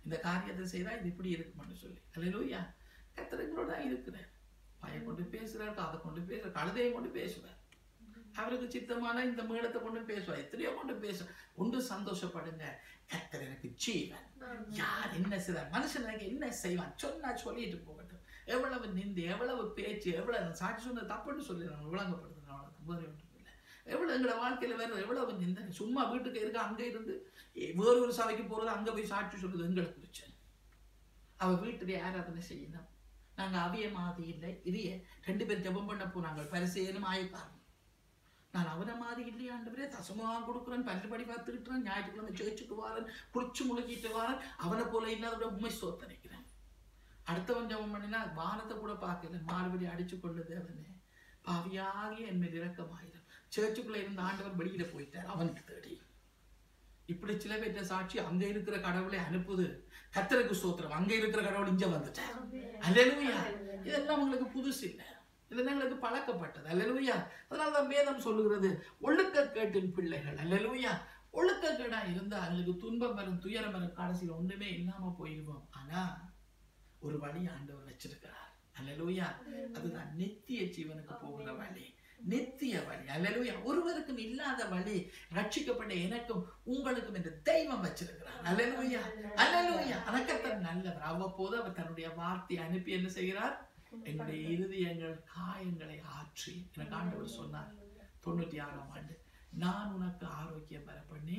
இந்த காரியத்தை செய்தா இது இப்படி இருக்கும்னு சொல்லி அல்லையா கத்தரைங்களோட தான் இருக்கிறார் பையன் கொண்டு பேசுறாரு அதை கொண்டு பேசுற கழுதையை கொண்டு பேசுவார் அவருக்கு சித்தமான இந்த மேளத்தை கொண்டு பேசுவார் எத்தனையோ கொண்டு பேசுவார் ஒன்று சந்தோஷப்படுங்க கத்தர் எனக்கு ஜீவன் யார் என்ன செய்வார் மனுஷன் எனக்கு என்ன செய்வான் சொன்னா சொல்லிட்டு போகட்டும் எவ்வளவு நிந்து எவ்வளவு பேச்சு எவ்வளவு சாட்சி சொன்ன தப்புன்னு சொல்லி நம்ம விளங்கப்படுத்துறோம் அவ்வளவு வேற ஒன்றும் இல்லை எவ்வளவு எங்களோட வாழ்க்கையில வேற எவ்வளவு நிந்தனை சும்மா வீட்டுக்கு இருக்க அங்க இருந்து வேறு ஒரு சபைக்கு போறது அங்க போய் சாட்சி சொல்றது எங்களை குறிச்சு அவ வீட்டுல ஆராதனை செய்யணும் நாங்க அவிய மாதிரி இல்லை இதைய ரெண்டு பேர் ஜெபம் பண்ண போனாங்க பரிசேனும் ஆயக்காரன் நான் அவனை மாதிரி இல்லையாண்டவரே தசமாக கொடுக்குறேன் பல்லுபடி பார்த்துக்கிட்டுறேன் ஞாயிற்றுக்கிழமை சேர்ச்சுக்கு வாரன் குளிச்சு முழுகிட்டு வாரன் அவனை போல இல்லாதவிட உண்மை சோத்தனைக்கிறேன் அடுத்தவன் ஜெபம் பண்ணினா வானத்தை கூட பார்க்கல மாறுபடி அடிச்சு கொண்டு தேவனே பாவியாகி என் மேல் இரக்கமாயிரம் சேர்ச்சுக்குள்ள இருந்த ஆண்டவர் வெளியில போயிட்டார் அவனுக்கு தேடி இப்படி சில பேர்ட்ட சாட்சி அங்க இருக்கிற கடவுளை அனுப்புது கத்தருக்கு சோத்திரம் அங்க இருக்கிற கடவுள் இங்க வந்துட்டார் அல்லேலூயா இதெல்லாம் உங்களுக்கு புதுசு இல்லை இதெல்லாம் எங்களுக்கு பழக்கப்பட்டது அல்லேலூயா அதனாலதான் வேதம் சொல்லுகிறது ஒழுக்கக்கேட்டின் பிள்ளைகள் அல்லேலூயா ஒழுக்கக்கேடா இருந்தா எங்களுக்கு துன்பம் வரும் துயரம் வரும் கடைசியில் ஒண்ணுமே இல்லாம போயிடுவோம் ஆனா ஒரு வழி ஆண்டவர் வச்சிருக்கிறார் அல்லேலூயா அதுதான் நித்திய ஜீவனுக்கு போகிற வழி நித்திய வழி அல்லேலூயா ஒருவருக்கும் இல்லாத வழி ரட்சிக்கப்பட்ட எனக்கும் உங்களுக்கும் என்று தெய்வம் வச்சிருக்கிறார் அல்லேலூயா அல்லேலூயா அதற்கத்தான் நல்லவர் அவ்வப்போது அவர் தன்னுடைய வார்த்தையை அனுப்பி என்ன செய்கிறார் என்னுடைய இருதயங்கள் காயங்களை ஆற்றி எனக்கு ஆண்டவர் சொன்னார் தொண்ணூத்தி ஆறாம் ஆண்டு நான் உனக்கு ஆரோக்கியம் பெற பண்ணி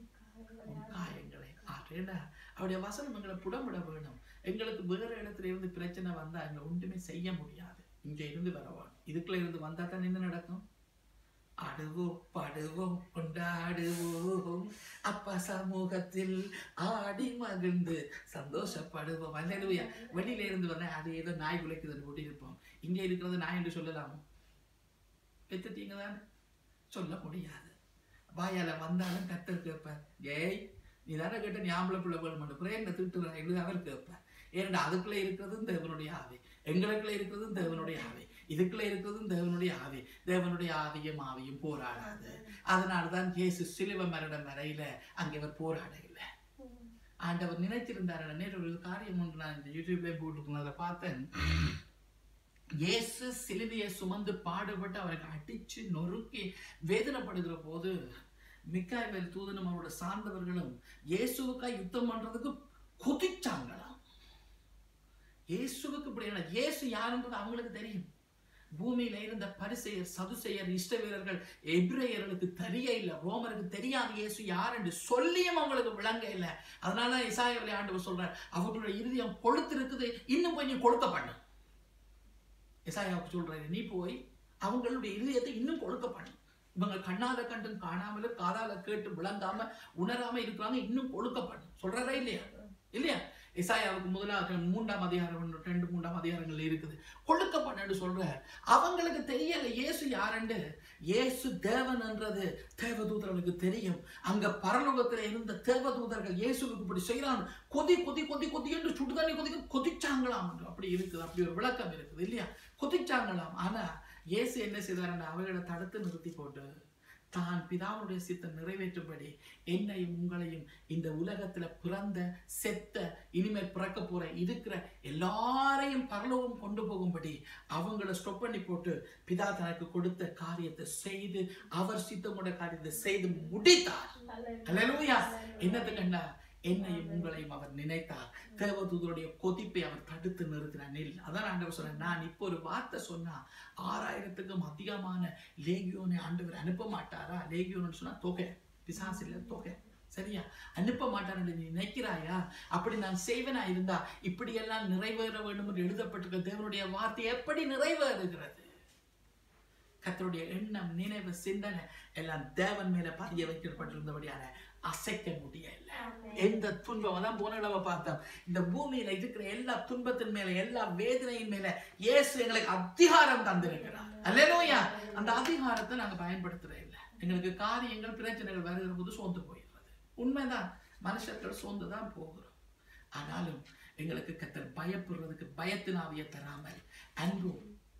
உன் காயங்களை ஆற்று ஏன்னா அவருடைய வசனம் எங்களை புடமிட வேணும் எங்களுக்கு வேற இடத்துல இருந்து பிரச்சனை வந்தா எங்களை ஒன்றுமே செய்ய முடியாது இங்க இருந்து வரவான் இதுக்குள்ள இருந்து வந்தா தான் என்ன நடக்கும் அடுவோம் படுவோம் கொண்டாடுவோம் அப்பா சமூகத்தில் ஆடி மகிழ்ந்து சந்தோஷப்படுவோம் அல்லேலூயா வெளியில இருந்து வந்தா அது ஏதோ நாய் குலைக்குதுன்னு போட்டு இருப்போம் இங்க இருக்கிறது நாய் என்று சொல்லலாமா பெத்துட்டீங்க தானே சொல்ல முடியாது வாயால வந்தாலும் கத்தர் கேட்பார் ஏய் நீ தானே கேட்ட நீ ஆம்பளை பிள்ளை வேணும் பிரேரணை திட்டுறான் என்று அவர் கேட்பார் ஏன்னா அதுக்குள்ள இருக்கிறதும் தேவனுடைய ஆவி எங்களுக்குள்ள இருக்கிறதும் தேவனுடைய ஆவி இதுக்குள்ள இருக்கிறதும் தேவனுடைய ஆவி தேவனுடைய ஆவியும் ஆவியும் போராடாது அதனாலதான் இயேசு சிலுவ மரணம் வரையில அங்கே அவர் போராட இல்லை ஆண்டவர் நினைத்திருந்தார் நேற்று ஒரு காரியம் ஒன்று நான் இந்த யூடியூப்ல போட்டுருக்கேன் அதை பார்த்தேன் இயேசு சிலுவையை சுமந்து பாடுபட்டு அவருக்கு அடிச்சு நொறுக்கி வேதனைப்படுகிற போது மிக்காய்வேல் தூதனும் அவரோட சார்ந்தவர்களும் இயேசுவுக்காய் யுத்தம் பண்றதுக்கு குதிச்சாங்களாம் இயேசுவுக்கு இப்படியான இயேசு யாருன்றது அவங்களுக்கு தெரியும் பூமியில இருந்த பரிசெயர் சதுசெயர் இஷ்ட வீரர்கள் எப்ரேயர்களுக்கு தெரிய இல்லை ரோமருக்கு தெரியாது இயேசு யார் என்று சொல்லியும் அவங்களுக்கு விளங்க இல்லை அதனால இசாயவரை ஆண்டவர் சொல்றார் அவர்களுடைய இருதயம் கொழுத்து இருக்குது இன்னும் கொஞ்சம் கொழுக்க பண்ணு இசாயாவுக்கு சொல்றாரு நீ போய் அவங்களுடைய இருதயத்தை இன்னும் கொழுக்க பண்ணு இவங்க கண்ணால கண்டும் காணாமலும் காதால கேட்டு விளங்காம உணராம இருக்கிறாங்க இன்னும் கொழுக்க பண்ணு சொல்றாரா இல்லையா இல்லையா இசாயாவுக்கு முதலாக மூன்றாம் அதிகாரம் ரெண்டு மூன்றாம் அதிகாரங்கள் இருக்குது கொழுக்க பண்ணு சொல்றார் அவங்களுக்கு தெரியல இயேசு யாருண்டு இயேசு தேவன் என்றது தேவதூதர்களுக்கு தெரியும் அங்க பரலோகத்துல இருந்த தேவதூதர்கள் இயேசுவுக்கு இப்படி செய்யறாங்க கொதி கொதி கொதி கொதி என்று சுடு தண்ணி கொதிக்க கொதிச்சாங்களாம் என்று அப்படி இருக்குது அப்படி ஒரு விளக்கம் இருக்குது இல்லையா கொதிச்சாங்களாம் ஆனா இயேசு என்ன செய்தார் அவர்களை தடுத்து நிறுத்தி போட்டு தான் பிதாவுடைய சித்தம் நிறைவேற்றும்படி என்னையும் உங்களையும் இந்த உலகத்துல பிறந்த செத்த இனிமேல் பிறக்க போற இருக்கிற எல்லாரையும் பரலோகம் கொண்டு போகும்படி அவங்கள ஸ்டொப் பண்ணி போட்டு பிதா தனக்கு கொடுத்த காரியத்தை செய்து அவர் சித்தம் கொண்ட காரியத்தை செய்து முடித்தார் அல்லேலூயா என்னதுக்கண்ணா என்னையும் உங்களையும் அவர் நினைத்தார் தேவதூதருடைய கொதிப்பை அவர் தடுத்து நிறுத்தினார் நெல் அதான் ஆண்டவர் சொன்னார் நான் இப்போ ஒரு வார்த்தை சொன்னா ஆறாயிரத்துக்கும் அதிகமான லேகியோனை ஆண்டவர் அனுப்ப மாட்டாரா லேகியோன்னு சொன்னா தொகை பிசாசில தொகை சரியா அனுப்ப மாட்டான்னு நீ நினைக்கிறாயா அப்படி நான் செய்வனா இருந்தா இப்படியெல்லாம் நிறைவேற வேண்டும் என்று எழுதப்பட்டிருக்க தேவனுடைய வார்த்தை எப்படி நிறைவேறுகிறது கத்தருடைய எண்ணம் நினைவு சிந்தனை எல்லாம் தேவன் மேல பதிய வைக்கப்பட்டிருந்தபடியால அசைக்க முடியல எந்த துன்பம் தான் போன தடவை பார்த்தோம் இந்த பூமியில இருக்கிற எல்லா துன்பத்தின் மேல எல்லா வேதனையின் மேல இயேசு எங்களுக்கு அதிகாரம் தந்திருக்கிறார் அல்லேலூயா அந்த அதிகாரத்தை நாங்க பயன்படுத்துறே இல்லை எங்களுக்கு காரியங்கள் பிரச்சனைகள் வருகிற போது சோர்ந்து போயிடுறது உண்மைதான் மனுஷர்கள் சோர்ந்து தான் போகிறோம் ஆனாலும் எங்களுக்கு கத்தர் பயப்படுறதுக்கு பயத்தின் ஆவியை தராமல் அன்பும்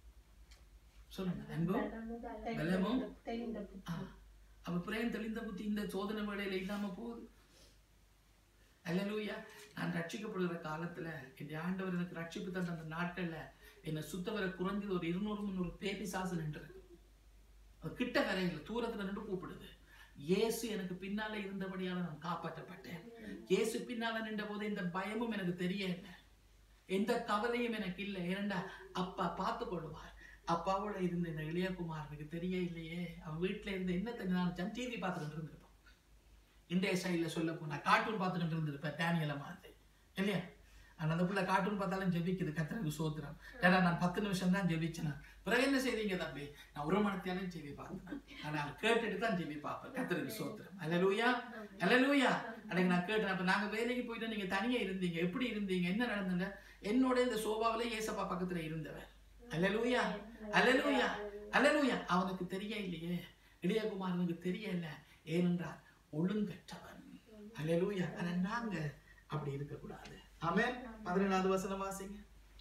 சொல்லுங்க அன்பும் பலமும் ஆ, அப்ப பிரேம் தெளிந்த புத்தி இந்த சோதனை வேலையில இல்லாம போகுது அல்லேலூயா நான் ரட்சிக்கப்படுகிற காலத்துல என் ஆண்டவர் எனக்கு ரட்சிப்பு தந்த அந்த நாட்கள்ல என்னை சுத்த வர குறைஞ்சது ஒரு இருநூறு முந்நூறு பேபி சாசு நின்று அது கிட்ட வரையில் தூரத்துல நின்று கூப்பிடுது இயேசு எனக்கு பின்னால இருந்தபடியால நான் காப்பாற்றப்பட்டேன் இயேசு பின்னால நின்ற போது இந்த பயமும் எனக்கு தெரியல எந்த கவலையும் எனக்கு இல்லை ஏனண்டா அப்பா பார்த்து கொள்வார் அப்பாவோட இருந்த இந்த இளையகுமாரனுக்கு தெரிய இல்லையே அவன் வீட்டுல இருந்து என்ன தெரிஞ்சு டிவி பார்த்துட்டு இருந்திருப்பான் இந்திய ஸ்டைல சொல்ல போனா கார்ட்டூன் பார்த்துட்டு இருந்திருப்பேன் டேனியலை மாதிரி இல்லையா ஆனா அந்த பிள்ளை கார்ட்டூன் பார்த்தாலும் ஜெபிக்குது கத்தனுக்கு சோத்திரம் ஏன்னா நான் பத்து நிமிஷம் தான் ஜெபிச்சேன் பிறகு என்ன செய்வீங்க தம்பி நான் ஒரு மணத்தியாலும் ஜெபி பார்த்தேன் ஆனா கேட்டுட்டு தான் ஜெபி பார்ப்பேன் கத்தருக்கு சோத்திரம் அல்லலூயா அல்லலூயா அன்னைக்கு நான் கேட்டேன் அப்ப நாங்க வேலைக்கு போயிட்டு நீங்க தனியா இருந்தீங்க எப்படி இருந்தீங்க என்ன நடந்தது என்னோட இந்த சோபாவில ஏசப்பா பக்கத்துல இருந்தவர் அல்லலூயா அல்லலூயா அல்லலூயா அவனுக்கு தெரிய இல்லையே இளையகுமாரனுக்கு தெரியல ஏனென்றால் ஒழுங்கற்றவன் அல்லலூயா ஆனா நாங்க அப்படி இருக்கக்கூடாது ஆமென் பதினேழாவது வசனம் வாசிங்க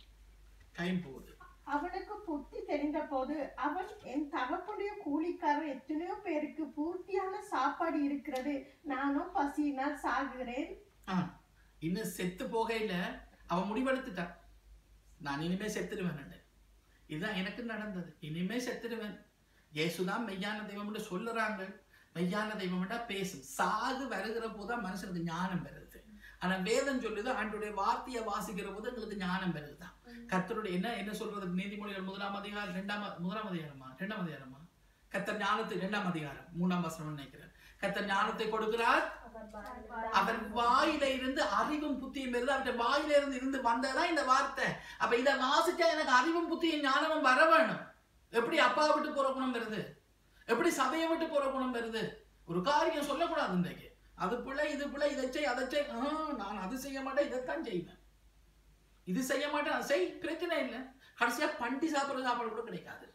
டைம் போகுது அவனுக்கு புத்தி தெரிந்த போது அவன் என் தகப்பனுடைய கூலிக்காரர் எத்தனையோ பேருக்கு பூர்த்தியான சாப்பாடு இருக்கிறது நானும் பசியினால் சாகுகிறேன் ஆ, இன்னும் செத்து போகையில அவன் முடிவெடுத்துட்டான் நான் இனிமே செத்துடுவேன் இதுதான் எனக்கு நடந்தது இனிமே செத்துடுவேன் இயேசுதான் மெய்யான தெய்வம்னு சொல்லுறாங்க மெய்யான தெய்வம்டா பேசும் சாகு வருகிற போதுதான் மனுஷனுக்கு ஞானம் வருது ஆனா வேதம் சொல்லுது ஆண்டுடைய வார்த்தையை வாசிக்கிற போது எங்களுக்கு ஞானம் வருதுதான் கர்த்தருடைய என்ன என்ன சொல்றது நீதிமொழிகள் முதலாம் அதிகாரம் ரெண்டாம் அ- முதலாம் அதிகாரமா ரெண்டாம் அதிகாரமா கர்த்தர் ஞானத்தை ரெண்டாம் அதிகாரம் மூணாம் வசனம் நினைக்கிறேன் கர்த்தர் ஞானத்தை கொடுக்கிறார் அவர் வாயில இருந்து அறிவும் புத்தியும் வருது அவருடைய வாயில இருந்து இருந்து வந்ததான் இந்த வார்த்தை அப்ப இதை வாசிச்சா எனக்கு அறிவும் புத்தியும் ஞானமும் வர வேணும் எப்படி அப்பா விட்டு போற குணம் வருது எப்படி சபையை விட்டு போற குணம் வருது ஒரு காரியம் சொல்லக்கூடாது இன்றைக்கு அது பிள்ளை இது பிள்ளை இதை செய் அதை செய் ஆ, நான் அது செய்ய மாட்டேன் இதைத்தான் செய்வேன் இது செய்ய மாட்டேன் அதை செய் பிரச்சனை இல்லை கடைசியா பண்டி சாப்பிடுற சாப்பாடு கூட கிடைக்காது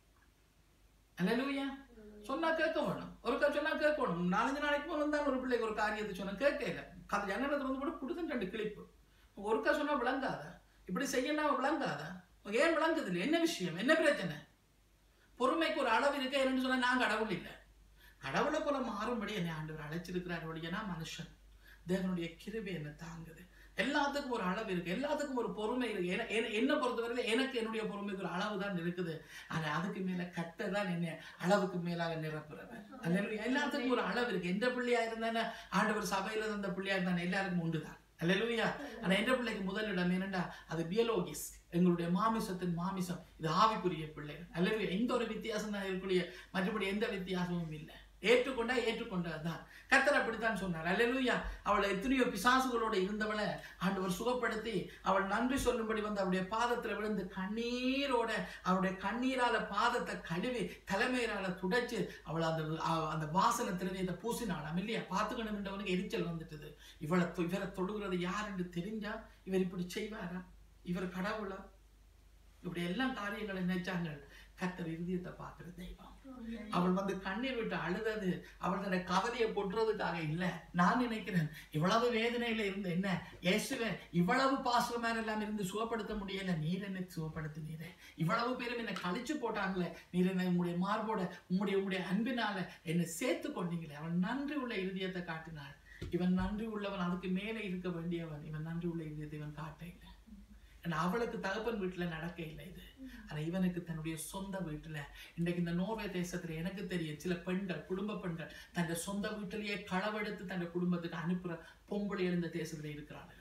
அல்லேலூயா சொன்னா கேட்க வேணும் ஒருக்கா சொன்னா கேட்கணும் நாலஞ்சு நாளைக்கு முதல்ல தான் ஒரு பிள்ளைக்கு ஒரு காரியத்தை சொன்னா கேட்கல கதை ஜன்னலத்துல வந்து கூட கொடுத்து ரெண்டு கிளிப்பு ஒருக்கா சொன்னா விளங்காத இப்படி செய்யணும் விளங்காத ஏன் விளங்குது இல்லை என்ன விஷயம் என்ன பிரச்சனை பொறுமைக்கு ஒரு அளவு இருக்க என்னன்னு சொன்னா நான் கடவுள் இல்லை கடவுளை போல மாறும்படி என்னை ஆண்டவர் அழைச்சிருக்கிறார் ஒழியனா மனுஷன் தேவனுடைய கிருபை என்ன தாங்குது எல்லாத்துக்கும் ஒரு அளவு இருக்கு எல்லாத்துக்கும் ஒரு பொறுமை இருக்கு என- என- என்னை பொறுத்தவரையில எனக்கு என்னுடைய பொறுமைக்கு ஒரு அளவு தான் இருக்குது ஆனா அதுக்கு மேல கட்ட தான் என்ன அளவுக்கு மேலாக நிரப்புறவன் அல்லேலூயா எல்லாத்துக்கும் ஒரு அளவு இருக்கு எந்த பிள்ளையா இருந்தானே ஆண்டவர் சபையில இருந்த பிள்ளையா இருந்தானே எல்லாருக்கும் உண்டுதான் அல்லேலூயா ஆனா எந்த பிள்ளைக்கு முதலிடம் என்னண்டா அது பியலோகிஸ் எங்களுடைய மாமிசத்தின் மாமிசம் இது ஆவிக்குரிய பிள்ளைகள் அல்லேலூயா எந்த ஒரு வித்தியாசம் தான் இருக்கக்கூடிய மற்றபடி எந்த வித்தியாசமும் இல்லை ஏற்றுக்கொண்டா ஏற்றுக்கொண்டதுதான் கர்த்தர் அப்படித்தான் சொன்னார் அல்லேலூயா அவளை எத்தனையோ பிசாசுகளோட இருந்தவளை ஆண்டவர் சுகப்படுத்தி அவள் நன்றி சொல்லும்படி வந்து அவருடைய பாதத்துல விழுந்து கண்ணீரோட அவருடைய கண்ணீரால பாதத்தை கழுவி தலைமையிலால துடைச்சு அவள் அந்த அவ- அந்த வாசனை திரவியத்தை பூசினாளாம் இல்லையா பார்த்துக்கணும் என்றவனுக்கு எரிச்சல் வந்துட்டது இவளை தொ- இவரை தொடுகிறது யார் என்று தெரிஞ்சா இவர் இப்படி செய்வாரா இவர் கடவுளா இப்படி எல்லாம் காரியங்களை நினைச்சாங்க கர்த்தர் இருதயத்தை பார்க்கிற தெய்வம் அவள் வந்து கண்ணீர் விட்டு அழுதது அவள் தன்னை கவலையை கொட்டுறதுக்காக இல்ல நான் நினைக்கிறேன் இவ்வளவு வேதனையில இருந்து என்ன இயேசுவே இவ்வளவு பாசமாக எல்லாம் இருந்து சுகப்படுத்த முடியல நீர் என்னை சுகப்படுத்தினீரே இவ்வளவு பேரும் என்னை கழிச்சு போட்டாங்களே நீர் என்னை உங்களுடைய மார்போட உம்முடைய உம்முடைய அன்பினால என்னை சேர்த்து கொண்டீங்களே அவன் நன்றி உள்ள இருதயத்தை காட்டினாள் இவன் நன்றி உள்ளவன் அதுக்கு மேலே இருக்க வேண்டியவன் இவன் நன்றி உள்ள இருதயத்தை இவன் காட்ட இல்லை ஏன்னா அவளுக்கு தகப்பன் வீட்டுல நடக்க இல்லை இது ஆனா இவனுக்கு தன்னுடைய சொந்த வீட்டுல இன்றைக்கு இந்த நோர்வே தேசத்துல எனக்கு தெரியும் சில பெண்கள் குடும்ப பெண்கள் தன் சொந்த வீட்டிலேயே களவெடுத்து தன் குடும்பத்துக்கு அனுப்புற பொம்பளை இந்த தேசத்துல இருக்கிறார்கள்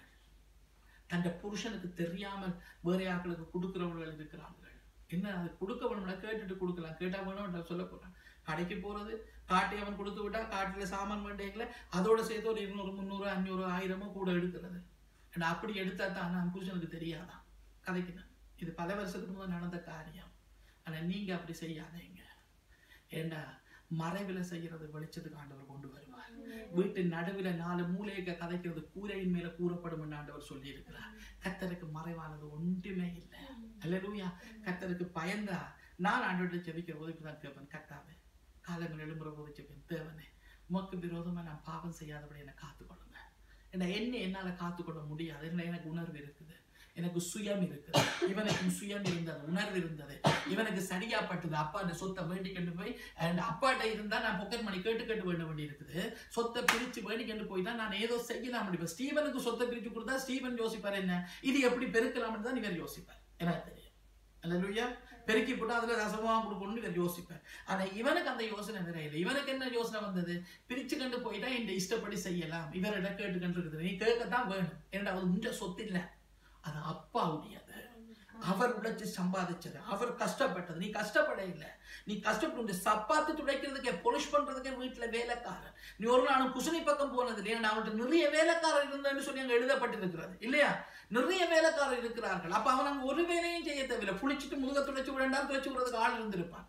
தன் புருஷனுக்கு தெரியாமல் வேற யாக்களுக்கு கொடுக்கிறவர்கள் இருக்கிறார்கள் என்ன அது கொடுக்க வேணும்னா கேட்டுட்டு கொடுக்கலாம் கேட்டா வேணும் சொல்ல போறான் கடைக்கு போறது காட்டி அவன் கொடுத்து விட்டா காட்டுல சாமான் வேண்டியங்கள அதோட சேர்த்து ஒரு இருநூறு முந்நூறு அஞ்சூறு ஆயிரமோ கூட எடுக்கிறது ஏன்னா அப்படி எடுத்தா தான் நான் புருஷனுக்கு தெரியாதான் கதைக்கு இது பல வருஷத்துக்கு முதல் நடந்த காரியம் ஆனா நீங்க அப்படி செய்யாதீங்க ஏண்டா மறைவில செய்யறது வெளிச்சத்துக்கு ஆண்டவர் கொண்டு வருவார் வீட்டின் நடுவில் நாலு மூலையக்க கதைக்கிறது கூரையின் மேல கூறப்படும் என்று ஆண்டவர் சொல்லி இருக்கிறார் கத்தருக்கு மறைவானது ஒன்றுமே இல்லை அல்லேலூயா கத்தருக்கு பயந்தா நான் ஆண்டவர்கிட்ட ஜெபிக்கிற போது இப்படிதான் கேட்பேன் கத்தாவே காலங்கள் எழும்புற போது ஜெபிப்பேன் தேவனே உமக்கு விரோதமா நான் பாவம் செய்யாதபடி என்னை காத்துக்கொள்ளுங்க என்ன என்ன என்னால காத்துக்கொள்ள முடியாது என்ன எனக்கு உணர்வு இருக்குது எனக்கு சுயம் இருக்குது இவனுக்கும் சுயம் இருந்தது உணர்வு இருந்தது இவனுக்கு சரியாப்பட்டது அப்பாட்ட சொத்தை வேண்டி கொண்டு போய் and அப்பாட்ட இருந்தா நான் பொக்கெட் மணி கேட்டு கேட்டு வேண்ட வேண்டி இருக்குது சொத்தை பிரிச்சு வேண்டி கொண்டு போய் தான் நான் ஏதோ செய்யலாம் இப்ப ஸ்டீவனுக்கு சொத்தை பிரிச்சு கொடுத்தா ஸ்டீவன் யோசிப்பார் என்ன இது எப்படி பெருக்கலாம்னு தான் இவர் யோசிப்பார் எனக்கு தெரியும் அல்லேலூயா பெருக்கி போட்டு அதுல ரசமா கொடுக்கணும்னு இவர் யோசிப்பார் ஆனா இவனுக்கு அந்த யோசனை வேற இல்லை இவனுக்கு என்ன யோசனை வந்தது பிரிச்சு கண்டு போயிட்டா இந்த இஷ்டப்படி செய்யலாம் இவரிட கேட்டு கண்டு இருக்குது நீ கேட்கத்தான் வேணும் ஏன்னா அது உண்ட சொத்து இல்ல அது அப்பாவுடையது அவர் உழைச்சு சம்பாதிச்சது அவர் கஷ்டப்பட்டது நீ கஷ்டப்பட இல்லை நீ கஷ்டப்பட்டு சப்பாத்து துடைக்கிறதுக்கே பொலிஷ் பண்றதுக்கே வீட்டுல வேலைக்காரன் நீ ஒரு நாளும் குசுனி பக்கம் போனது இல்லையா நான் அவன்கிட்ட நிறைய வேலைக்காரர் இருந்தேன்னு சொல்லி அங்க எழுதப்பட்டிருக்கிறது இல்லையா நிறைய வேலைக்காரர் இருக்கிறார்கள் அப்ப அவன் அங்க ஒரு வேலையும் செய்ய தேவையில்லை புளிச்சிட்டு முதுக துடைச்சு விடண்டாம் துடைச்சு விடுறதுக்கு ஆள் இருந்திருப்பான்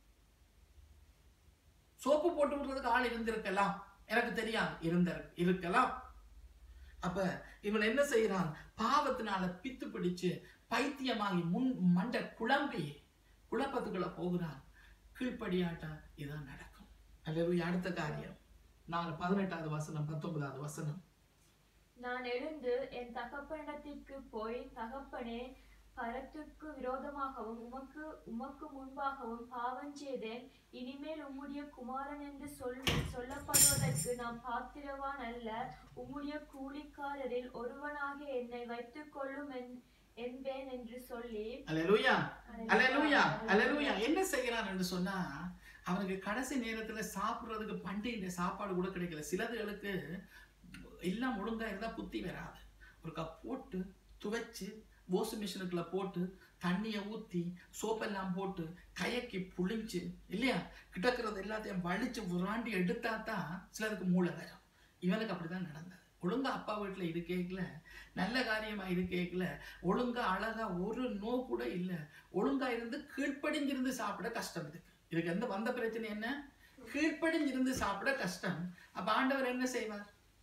சோப்பு போட்டு விடுறதுக்கு ஆள் இருந்திருக்கலாம் எனக்கு தெரியாது இருந்த இருக்கலாம் அப்ப இவன் என்ன செய்யறான் பாவத்தினால பித்து பிடிச்சு பைத்தியமாகி முன் மண்டை குழம்பி குழப்பத்துக்குள்ள போகிறான் கீழ்ப்படியாட்டா இதான் நடக்கும் அல்லது அடுத்த காரியம் நாலு பதினெட்டாவது வசனம் பத்தொன்பதாவது வசனம் நான் எழுந்து என் தகப்பனிடத்திற்கு போய் தகப்பனே பரத்துக்கு விரோதமாகவும் உமக்கு உமக்கு முன்பாகவும் பாவம் செய்தேன் இனிமேல் உம்முடைய குமாரன் என்று சொல் சொல்லப்படுவதற்கு நான் பாத்திரவான் அல்ல உம்முடைய கூலிக்காரரில் ஒருவனாக என்னை வைத்துக் கொள்ளும் என்- என்பேன் என்று சொல்லி அல்லேலூயா அல்லேலூயா அல்லேலூயா என்ன செய்கிறான் என்று சொன்னா அவனுக்கு கடைசி நேரத்துல சாப்பிடுறதுக்கு பண்டிகை சாப்பாடு கூட கிடைக்கல சிலதுகளுக்கு எல்லாம் ஒழுங்கா இருந்தா புத்தி வராது ஒரு கப் போட்டு துவைச்சு வாஷிங் மிஷினுக்குள்ள போட்டு தண்ணியை ஊத்தி சோப்பெல்லாம் போட்டு கயக்கி புளிஞ்சு இல்லையா கிடக்கிறது எல்லாத்தையும் வலிச்சு உராண்டி எடுத்தா தான் சிலருக்கு மூளை வரும் இவனுக்கு அப்படிதான் நடந்தது ஒழுங்கா அப்பா வீட்டுல இருக்கேக்கல நல்ல காரியமா இருக்கேக்கல ஒழுங்கா அழகா ஒரு நோ கூட இல்ல ஒழுங்கா இருந்து கீழ்ப்படிஞ்சிருந்து சாப்பிட கஷ்டம் இதுக்கு இதுக்கு எந்த வந்த பிரச்சனை என்ன கீழ்ப்படிஞ்சிருந்து சாப்பிட கஷ்டம் அப்ப ஆண்டவர் என்ன செய்வார்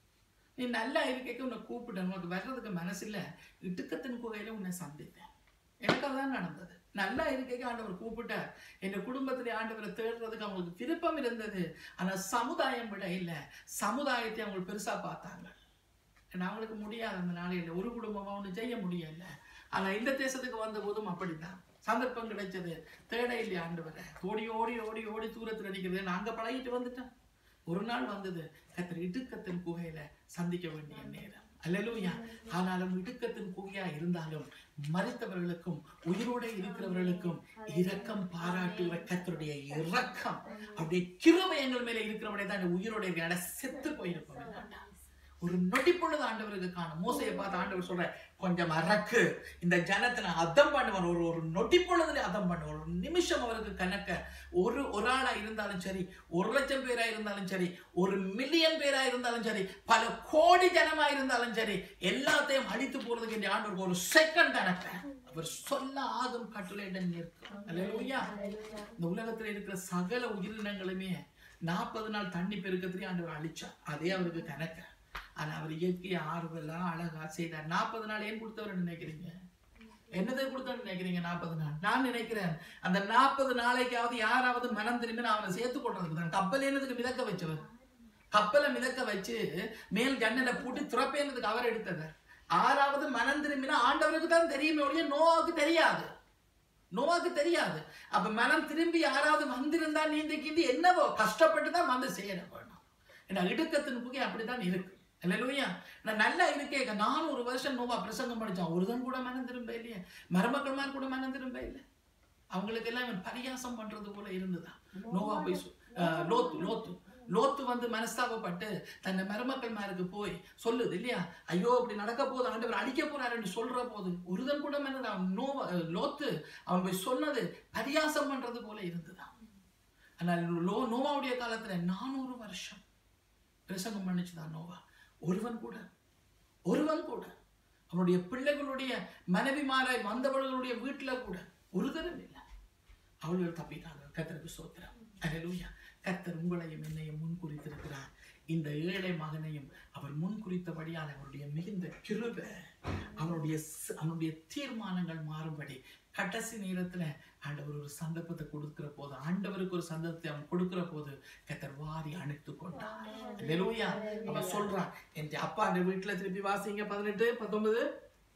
நீ நல்லா இருக்கைக்கு உன்னை கூப்பிட்டேன் உனக்கு வர்றதுக்கு மனசில்ல இட்டுக்கத்தின் குகையில உன்னை சந்தித்தேன் எனக்கு அதான் நடந்தது நல்லா இருக்கைக்கு ஆண்டவர் கூப்பிட்டார் என் குடும்பத்திலே ஆண்டவரை தேடுறதுக்கு அவங்களுக்கு விருப்பம் இருந்தது ஆனா சமுதாயம் விட இல்ல சமுதாயத்தை அவங்க பெருசா பார்த்தாங்க ஏன்னா அவங்களுக்கு முடியாது அந்த நாளையில ஒரு குடும்பமா ஒண்ணு செய்ய முடியல ஆனா இந்த தேசத்துக்கு வந்த போதும் அப்படித்தான் சந்தர்ப்பம் கிடைச்சது தேட இல்லையா ஆண்டவரை ஓடி ஓடி ஓடி ஓடி தூரத்துல அடிக்கிறது நாங்க பழகிட்டு வந்துட்டோம் ஒரு நாள் வந்தது கத்தர் இடுக்கத்தின் குகையில சந்திக்க வேண்டிய நேரம் அல்லேலூயா ஆனாலும் இடுக்கத்தின் குகையா இருந்தாலும் மறித்தவர்களுக்கும் உயிரோட இருக்கிறவர்களுக்கும் இரக்கம் பாராட்டுகிற கத்தருடைய இரக்கம் அப்படியே கிருபை எங்கள் மேல இருக்கிறவனே தான் உயிரோட இருக்கிற செத்து போயிருப்போம் இல்லாண்டா. ஒரு நொடி பொழுது ஆண்டவருக்கு காணும் மோசையை பார்த்து ஆண்டவர் சொல்ற கொஞ்சம் அரக்கு இந்த ஜனத்தை நான் அதம் பண்ணுவேன் ஒரு ஒரு நொடி பொழுதுல அதம் பண்ணுவேன் ஒரு நிமிஷம் அவருக்கு கணக்க ஒரு ஒரு ஆளா இருந்தாலும் சரி ஒரு லட்சம் பேரா இருந்தாலும் சரி ஒரு மில்லியன் பேரா இருந்தாலும் சரி பல கோடி ஜனமா இருந்தாலும் சரி எல்லாத்தையும் அழித்து போறதுக்கு இந்த ஆண்டவருக்கு ஒரு செகண்ட் கணக்க அவர் சொல்ல ஆகும் கட்டளையிட நிற்கும் அல்லேலூயா இந்த உலகத்துல இருக்கிற சகல உயிரினங்களுமே நாற்பது நாள் தண்ணி பெருக்கத்திலே ஆண்டவர் அழிச்சார் அதே அவருக்கு கணக்கு ஆனா அவர் இயற்கையை ஆறுதலா அழகா செய்தார் நாற்பது நாள் ஏன் கொடுத்தவர் நினைக்கிறீங்க என்னதை கொடுத்தவர் நினைக்கிறீங்க நாற்பது நாள் நான் நினைக்கிறேன் அந்த நாற்பது நாளைக்காவது யாராவது மனம் திரும்பி நான் அவனை சேர்த்து கொள்றதுக்கு தான் கப்பல் என்னதுக்கு மிதக்க வச்சவர் கப்பலை மிதக்க வச்சு மேல் ஜன்னலை பூட்டி துறப்பேனதுக்கு அவர் எடுத்தவர் ஆறாவது மனம் திரும்பினா ஆண்டவருக்கு தான் தெரியுமே ஒழிய நோவாவுக்கு தெரியாது நோவாக்கு தெரியாது அப்ப மனம் திரும்பி யாராவது வந்திருந்தா நீந்தி கீந்தி என்னவோ கஷ்டப்பட்டு தான் வந்து சேர வேணும் ஏன்னா இடுக்கத்தின் புகை அப்படித்தான் இருக்கு இல்லையா நான் நல்லா இருக்கே நானும் ஒரு வருஷம் நோவா பிரசங்கம் படிச்சான் ஒருதன் கூட மனம் திரும்ப இல்லையே மருமக்கள்மார் கூட மனம் திரும்ப இல்லை அவங்களுக்கு எல்லாம் இவன் பரியாசம் பண்றது போல இருந்துதான் நோவா போய் சொ- ஆஹ் லோத்து லோத்து லோத்து வந்து மனஸ்தாபப்பட்டு தன்னை மருமக்கள்மாருக்கு போய் சொல்லுது இல்லையா ஐயோ இப்படி நடக்க போகுது ஆண்டவர் அடிக்க போறாருன்னு சொல்ற போது ஒருதன் கூட மனது அவன் நோவா லோத்து அவன் போய் சொன்னது பரியாசம் பண்றது போல இருந்துதான் ஆனால் லோ நோவாவுடைய காலத்துல நானூறு வருஷம் பிரசங்கம் பண்ணிச்சுதான் நோவா ஒருவன் கூட ஒருவன் கூட அவனுடைய பிள்ளைகளுடைய மனைவிமாராய் வந்தவர்களுடைய வீட்டுல கூட ஒரு தரம் இல்லை அவர்கள் தப்பிட்டாங்க கத்தருக்கு சோத்திரம் அல்லேலூயா கத்தர் உங்களையும் என்னையும் முன் குறித்திருக்கிறார் இந்த ஏழை மகனையும் அவர் முன் குறித்தபடியால் அவருடைய மிகுந்த கிருபை அவனுடைய ஸ்- அவனுடைய தீர்மானங்கள் மாறும்படி கடைசி நேரத்துல ஆண்டவர் ஒரு சந்தர்ப்பத்தை கொடுக்கிற போது ஆண்டவருக்கு ஒரு சந்தர்ப்பத்தை அவன் கொடுக்கிற போது கத்தர் வாரி அணைத்து கொண்டார் அல்லேலூயா அவன் சொல்றான் என் அப்பா அந்த வீட்டுல திருப்பி வாசிங்க பதினெட்டு பத்தொன்பது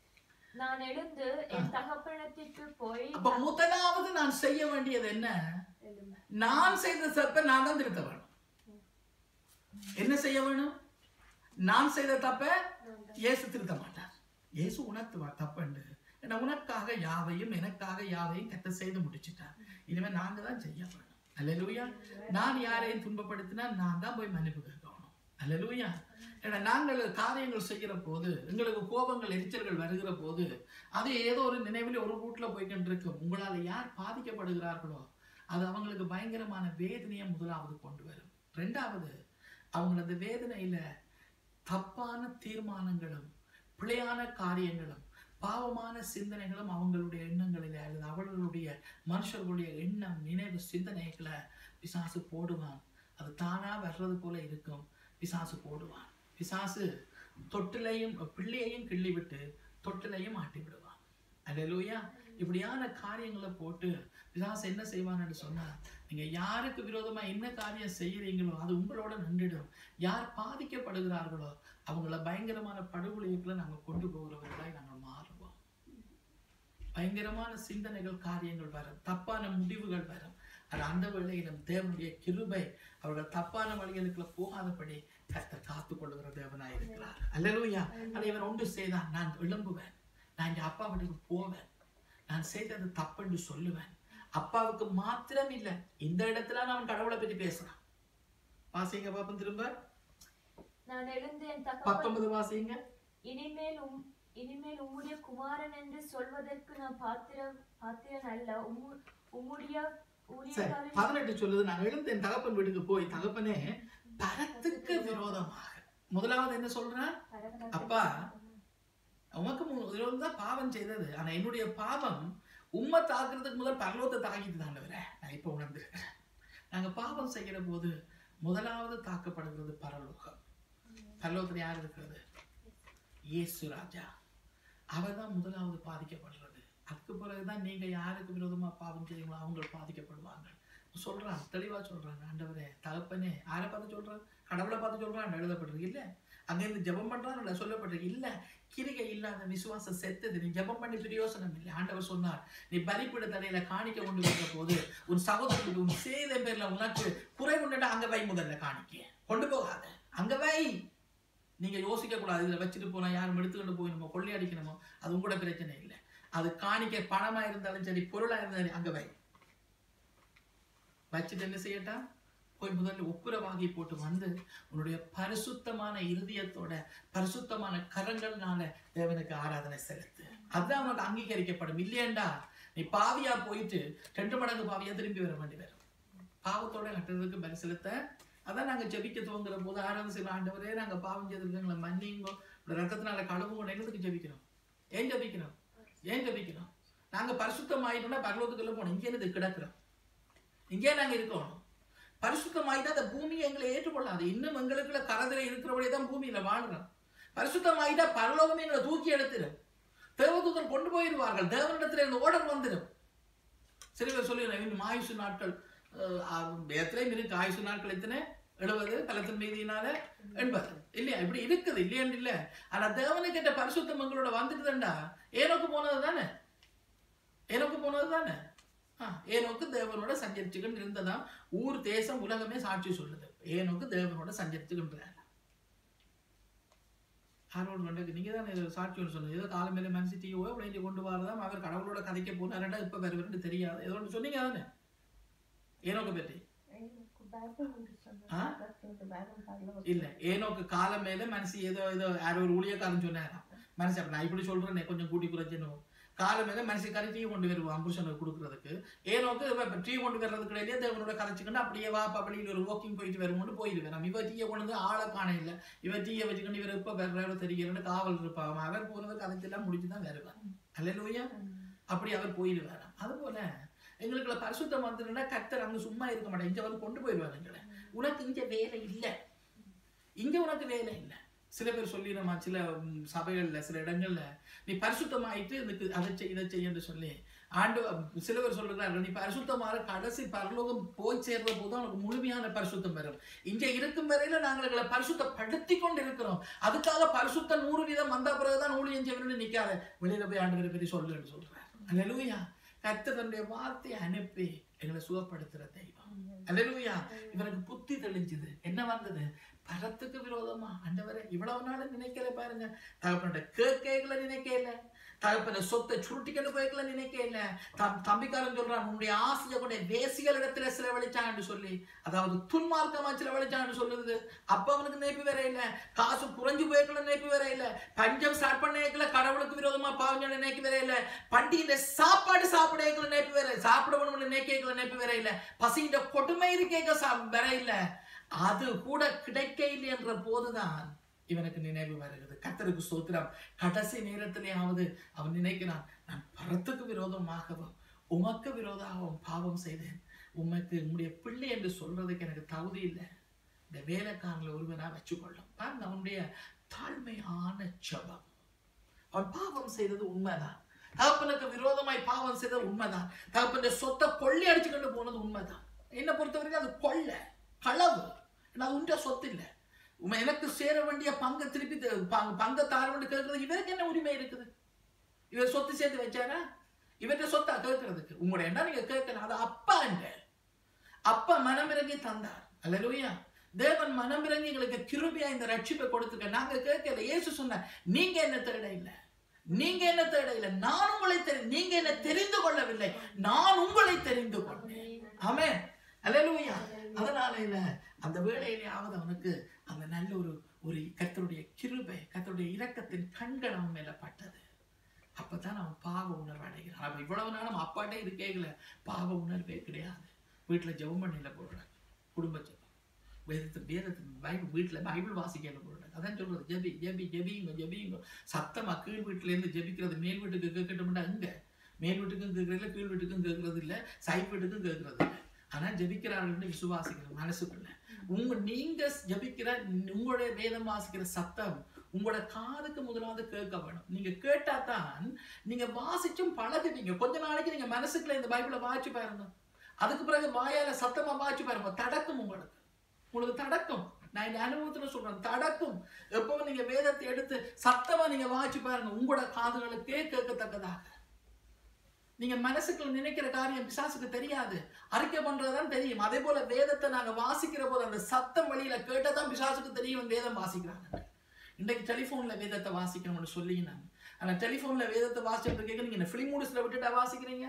நான் எழுந்து என் தகப்பனத்திற்கு போய் அப்ப முதலாவது நான் செய்ய வேண்டியது என்ன எழும்ப. நான் செய்த தப்ப நான் தான் திருத்த வேணும் என்ன செய்ய வேணும் நான் செய்த தப்ப இயேசு திருத்த மாட்டார் இயேசு உணர்த்துவார் தப்புண்டு ஏன்னா உனக்காக யாவையும் எனக்காக யாவையும் கத்த செய்து முடிச்சிட்டார் இனிமே நாங்க தான் செய்ய வேணும் அல்லேலூயா நான் யாரையும் துன்பப்படுத்தினா நான் தான் போய் மன்னிப்பு கேட்கணும் அல்லேலூயா ஏன்னா நாங்கள் காரியங்கள் செய்கிற போது எங்களுக்கு கோபங்கள் எரிச்சல்கள் வருகிற போது அது ஏதோ ஒரு நினைவில் ஒரு ரூட்ல போய்கிட்டு இருக்கும் உங்களால யார் பாதிக்கப்படுகிறார்களோ அது அவங்களுக்கு பயங்கரமான வேதனையை முதலாவது கொண்டு வரும் ரெண்டாவது அவங்களது வேதனையில தப்பான தீர்மானங்களும் பிழையான காரியங்களும் பாவமான சிந்தனைகளும் அவங்களுடைய எண்ணங்களில அல்லது அவர்களுடைய மனுஷர்களுடைய எண்ணம் நினைவு சிந்தனைகளை பிசாசு போடுவான் அது தானா வர்றது போல இருக்கும் பிசாசு போடுவான் பிசாசு தொட்டிலையும் பிள்ளையையும் கிள்ளி விட்டு தொட்டிலையும் ஆட்டி விடுவான் அல்லேலூயா இப்படியான காரியங்களை போட்டு பிசாசு என்ன செய்வான்னு சொன்னா நீங்க யாருக்கு விரோதமா என்ன காரியம் செய்யறீங்களோ அது உங்களோட நின்றுடும் யார் பாதிக்கப்படுகிறார்களோ அவங்கள பயங்கரமான படுகொலைக்குள்ள நாங்க கொண்டு போகிறவர்களாய் நாங்கள் மாறுவோம் பயங்கரமான சிந்தனைகள் காரியங்கள் வரும் தப்பான முடிவுகள் வரும் அது அந்த வேளையிலும் தேவனுடைய கிருபை அவர்கள் தப்பான வழிகளுக்குள்ள போகாதபடி கர்த்தர் காத்து கொள்ளுகிற தேவனாய் இருக்கிறார் அல்லேலூயா அதை இவன் ஒன்று செய்தான் நான் எழும்புவேன் நான் என் அப்பா வீட்டுக்கு போவேன் நான் செய்தது தப்புன்னு சொல்லுவேன் அப்பாவுக்கு மாத்திரம் இல்லை இந்த இடத்துல அவன் கடவுளை பற்றி பேசுறான் வாசிங்க பாப்போம் திரும்ப நான் எழுந்து என் தகப்பன் பத்தொன்பது வாசிங்க இனிமேல் உம் இனிமேல் உம்முடைய குமாரன் என்று சொல்வதற்கு நான் பாத்திரம் பாத்திரன் அல்ல உம்மு- உம்முடைய சரி ஊழியக்காரன் பதினெட்டு சொல்லுது நான் எழுந்து என் தகப்பன் வீட்டுக்கு போய் தகப்பனே பரத்துக்கு விரோதமாக முதலாவது என்ன சொல்றேன் பரம- அப்பா உமக்கு மு- விரோதம் தான் பாவம் செய்தது ஆனா என்னுடைய பாவம் உம்மை தாக்குறதுக்கு முதல் பரலோகத்தை தாக்கிட்டு தாண்டவரே நான் இப்ப உணர்ந்திருக்கிறேன் நாங்க பாவம் செய்கிற போது முதலாவது தாக்கப்படுகிறது பரலோகம் பரலோகத்துல யார் இருக்கிறது இயேசு ராஜா அவர் தான் முதலாவது பாதிக்கப்படுறது அதுக்கு பிறகுதான் நீங்க யாருக்கு விரோதமா பாவம் செய்றீங்களோ அவங்க பாதிக்கப்படுவாங்க சொல்றான் தெளிவா சொல்றாங்க ஆண்டவரே தகப்பனே யாரை பார்த்து சொல்றான் கடவுளை பார்த்து சொல்றான் எழுதப்பட்டிருக்கு இல்ல அங்க இருந்து ஜெபம் பண்றான் சொல்லப்பட்டிருக்கு இல்ல கிரிகை இல்லாத விசுவாசம் செத்தது நீ ஜெபம் பண்ணி பிரயோசனம் இல்லை ஆண்டவர் சொன்னார் நீ பலிப்பிட தடையில காணிக்க கொண்டு வந்த போது உன் சகோதரனுக்கு உன் சேத பேர்ல உனக்கு குறை உண்டுட்டா அங்க வை முதல்ல காணிக்க கொண்டு போகாத அங்க வை நீங்க யோசிக்க கூடாது இதுல வச்சுட்டு போனா யாரும் எடுத்துக்கிட்டு போய் நம்ம கொள்ளையடிக்கணுமோ அது உங்களோட பிரச்சனை இல்லை அது காணிக்க பணமா இருந்தாலும் சரி பொருளா இருந்தாலும் சரி, அங்க வை வச்சுட்டு என்ன செய்யட்டா போய் முதல்ல ஒப்புரவாகி போட்டு வந்து உன்னுடைய பரிசுத்தமான இருதயத்தோட பரிசுத்தமான கரங்கள்னால தேவனுக்கு ஆராதனை செலுத்து அதுதான் உனக்கு அங்கீகரிக்கப்படும் இல்லையேண்டா நீ பாவியா போயிட்டு ரெண்டு மடங்கு பாவியா திரும்பி வர வேண்டி வரும் பாவத்தோட கட்டுறதுக்கு பலி செலுத்த அதான் நாங்க ஜெபிக்க துவங்குற போது ஆராதனை செய்யற ஆண்டவரே நாங்க பாவம் செய்திருக்கோம் எங்களை மன்னிங்கோ உங்க ரத்தத்தினால கழுவுங்க எங்களுக்கு ஜெபிக்கிறோம் ஏன் ஜெபிக்கிறோம் ஏன் ஜெபிக்கிறோம் நாங்க பரிசுத்தம் ஆயிட்டோம்னா பரலோகத்துக்குள்ள போனோம் இங்கே இருந்து கிடக்குறோம் இங்கே நாங்க இருக்கணும் பரிசுத்தமாயிட்டா அந்த பூமியை எங்களை ஏற்றுக்கொள்ளாது இன்னும் எங்களுக்குள்ள கரதிரை இருக்கிறபடியே தான் பூமியில வாழ்றோம் பரிசுத்தமாயிட்டா பரலோகமே எங்களை தூக்கி எடுத்துரும் தேவதூதன் கொண்டு போயிடுவார்கள் தேவனிடத்துல இருந்து ஓடர் வந்துடும் சில பேர் சொல்லி இன்னும் ஆயுசு நாட்கள் அஹ், எத்தனையும் இருக்கு ஆயுசு நாட்கள் எத்தனை எழுபது பலத்தின் மீதியினால எண்பது இல்லையா இப்படி இருக்குது இல்லையான்னு இல்ல ஆனா தேவனை கேட்ட பரிசுத்தம் எங்களோட வந்துட்டுதுண்டா ஏனோக்கு போனது தானே ஏனோக்கு போனது தானே ஆ, ஏனோக்கு தேவனோட சஞ்சரிச்சுக்கிட்டு இருந்ததாம் ஊர் தேசம் உலகமே சாட்சி சொல்லுது ஏனோக்கு தேவனோட சஞ்சரிச்சுக்கின்றார் ஆரோன் கொண்டு நீங்க தான் இது சாட்சி ஒன்று சொன்னது ஏதோ காலம் மேல மனசிட்டியோ விளைஞ்சு கொண்டு வரதாம் அவர் கடவுளோட கதைக்க போனாரண்டா இப்ப வருவருன்னு தெரியாது ஏதோ ஒன்று சொன்னீங்க தானே ஏனோக்கு பற்றி எனக்கு பைபிள் ஒன்று சொன்னது. ஆ? பைபிள் பைபிள் பைபிள் இல்ல ஏனோக்கு காலம் மேல மனசு ஏதோ ஏதோ யாரோ ஒரு ஊழியக்காரன் சொன்னாராம் மனசு அப்ப நான் இப்படி சொல்றேனே கொஞ்சம் கூட்டி குறைச்சணும் காலம் மேல மனசு கரை டீ கொண்டு வருவான் புருஷனுக்கு கொடுக்கறதுக்கு ஏனோக்கு இப்ப டீ கொண்டு வர்றதுக்கு இடையிலே தேவனோட கரைச்சிக்கிட்டு அப்படியே வா பப்படியில் ஒரு வாக்கிங் போயிட்டு வருவோம்னு போயிடுவேன் நம்ம இவ டீயை கொண்டு வந்து ஆளை காண இல்ல இவ டீயை வச்சுக்கிட்டு இவர் இப்ப வர்றாரோ தெரியலன்னு காவல் இருப்பான் அவர் போறது கதைச்செல்லாம் முடிச்சுதான் வருவான் அல்லையா அப்படி அவர் போயிடுவாராம் அது போல எங்களுக்குள்ள பரிசுத்தம் வந்துருன்னா கர்த்தர் அங்க சும்மா இருக்க மாட்டேன் இங்க வந்து கொண்டு போயிடுவாரு எங்களை உனக்கு இங்க வேலை இல்ல இங்க உனக்கு வேலை இல்ல சில பேர் சொல்லிடுமா சில ம், சபைகள்ல சில இடங்கள்ல நீ பரிசுத்தமாயிட்டு இதுக்கு அதை செய் இதை செய் என்று சொல்லி ஆண்டு சிலவர் சொல்லுகிறார்கள் நீ பரிசுத்தமான கடைசி பரலோகம் போய் சேர்ற போது உனக்கு முழுமையான பரிசுத்தம் வரும் இங்க இருக்கும் வரையில நாங்கள் எங்களை பரிசுத்தப்படுத்தி கொண்டு இருக்கிறோம் அதுக்காக பரிசுத்த நூறு வீதம் வந்த பிறகுதான் ஊழியம் செய்யணும்னு நிக்காத வெளியில போய் ஆண்டு பற்றி சொல்லுன்னு சொல்றாரு அல்லேலூயா கர்த்தர் தன்னுடைய வார்த்தையை அனுப்பி எங்களை சுகப்படுத்துற தெய்வம் அல்லேலூயா இவனுக்கு புத்தி தெளிஞ்சுது என்ன வந்தது பரத்துக்கு விரோதமா ஆண்டவரே இவ்வளவு நாள் நினைக்கல பாருங்க தகப்பன கேட்கல நினைக்கல தகப்பன சொத்தை சுருட்டிக்கொண்டு போய்க்கல நினைக்கல தம் தம்பிக்காரன் சொல்றான் உன்னுடைய ஆசையை கொண்ட வேசிகள் இடத்துல செலவழிச்சான்னு சொல்லி அதாவது துன்மார்க்கமா செலவழிச்சான்னு சொல்லுது அப்ப அவனுக்கு நேப்பு வேற இல்ல காசு குறைஞ்சு போய்க்கல நேப்பு வேற இல்ல பஞ்சம் ஸ்டார்ட் பண்ண கடவுளுக்கு விரோதமா பாவஞ்ச நினைக்க வேற இல்ல பண்டிகையில சாப்பாடு சாப்பிட வைக்கல நேப்பு வேற சாப்பிடணும் நினைக்கல நேப்பு வேற இல்ல பசியின் கொடுமை இருக்கேக்க சா- வேற இல்ல அது கூட கிடைக்க இல்லை என்ற போதுதான் இவனுக்கு நினைவு வருகிறது கத்தருக்கு சோத்திரம் கடைசி நேரத்திலேயாவது அவன் நினைக்கிறான் நான் பரத்துக்கு விரோதமாகவும் உமக்கு விரோதமாகவும் பாவம் செய்தேன் உமக்கு உம்முடைய பிள்ளை என்று சொல்றதுக்கு எனக்கு தகுதி இல்லை இந்த வேலைக்காரங்களை ஒருவனா வச்சுக்கொள்ளும் பாருங்க அவனுடைய தாழ்மையான ஜெபம் அவன் பாவம் செய்தது உண்மைதான் தகப்பனுக்கு விரோதமாய் பாவம் செய்தது உண்மைதான் தகப்பனுடைய சொத்தை கொள்ளை அடிச்சு கொண்டு போனது உண்மைதான் என்னை பொறுத்தவரைக்கும் அது கொள்ளை களவு ஏன்னா அது உண்ட சொத்து இல்லை உண்மை எனக்கு சேர வேண்டிய பங்கை திருப்பி த- பங்க- பங்கை தார வேண்டிய கேட்கறது இவருக்கு என்ன உரிமை இருக்குது இவர் சொத்து சேர்த்து வச்சாரா இவர்கிட்ட சொத்தா கேட்கறதுக்கு உங்களோட என்ன நீங்க கேட்கலாம் அது அப்பா என்ற அப்பா மனமிறங்கி தந்தார் அல்லேலூயா தேவன் மனமிறங்கி எங்களுக்கு கிருபியா இந்த ரட்சிப்பை கொடுத்துருக்க நாங்க கேட்கல இயேசு சொன்ன நீங்க என்ன தேட இல்லை நீங்க என்ன தேட இல்லை நான் உங்களை தெரி நீங்க என்ன தெரிந்து கொள்ளவில்லை நான் உங்களை தெரிந்து கொண்டேன் ஆமென் அல்லேலூயா அதனால இல்ல அந்த வேளையிலேயாவது அவனுக்கு அந்த நல்ல ஒரு ஒரு கர்த்தருடைய கிருபை கர்த்தருடைய இரக்கத்தின் கண்கள் அவன் மேல பட்டது அப்பதான் அவன் பாவ உணர்வு அடைகிறான் அவன் இவ்வளவு நாளும் அப்பாட்டே இருக்கேகல பாவ உணர்வே கிடையாது வீட்டுல ஜெபம் பண்ணல போடுறாங்க குடும்ப ஜெபம் வேதத்தை வேதத்தை பைபிள் வீட்டுல பைபிள் வாசிக்கல போடுறாங்க அதான் சொல்றது ஜெபி ஜெபி ஜெபிங்க ஜெபிங்க சத்தமா கீழ் வீட்டுல இருந்து ஜெபிக்கிறது மேல் வீட்டுக்கு கேட்கட்டும்டா அங்க மேல் வீட்டுக்கும் கேட்கறது கீழ் வீட்டுக்கும் கேட்கறது இல்ல சைட் வீட்டுக்கும் கேட்கறது இல்ல ஆனா ஜெபிக்கிறார்கள் விசுவாசிக்கிறோம் மனசுக்குள்ள உங்க நீங்க ஜெபிக்கிற உங்களுடைய வேதம் வாசிக்கிற சத்தம் உங்களோட காதுக்கு முதலாவது கேட்க வேணும் நீங்க கேட்டா தான் நீங்க வாசிச்சும் பழகுவீங்க கொஞ்ச நாளைக்கு நீங்க மனசுக்குள்ள இந்த பைபிளை வாசிச்சு பாருங்க அதுக்கு பிறகு வாயால சத்தமா வாசிச்சு பாருங்க தடக்கும் உங்களுக்கு உங்களுக்கு தடக்கும் நான் இந்த அனுபவத்துல சொல்றேன் தடக்கும் எப்பவும் நீங்க வேதத்தை எடுத்து சத்தமா நீங்க வாசிச்சு பாருங்க உங்களோட காதுகளுக்கே கேட்கத்தக்கதாக நீங்க மனசுக்குள்ள நினைக்கிற காரியம் பிசாசுக்கு தெரியாது அறிக்கை பண்றதுதான் தெரியும் அதே போல வேதத்தை நாங்க வாசிக்கிற போது அந்த சத்தம் வழியில கேட்டதான் பிசாசுக்கு தெரியும் இவன் வேதம் வாசிக்கிறாங்க இன்றைக்கு டெலிஃபோன்ல வேதத்தை வாசிக்கணும்னு சொல்லி நான் ஆனா டெலிஃபோன்ல வேதத்தை வாசிச்சுட்டு இருக்க நீங்க என்ன ஃபிலிம் மூடிஸ்ல விட்டுட்டா வாசிக்கிறீங்க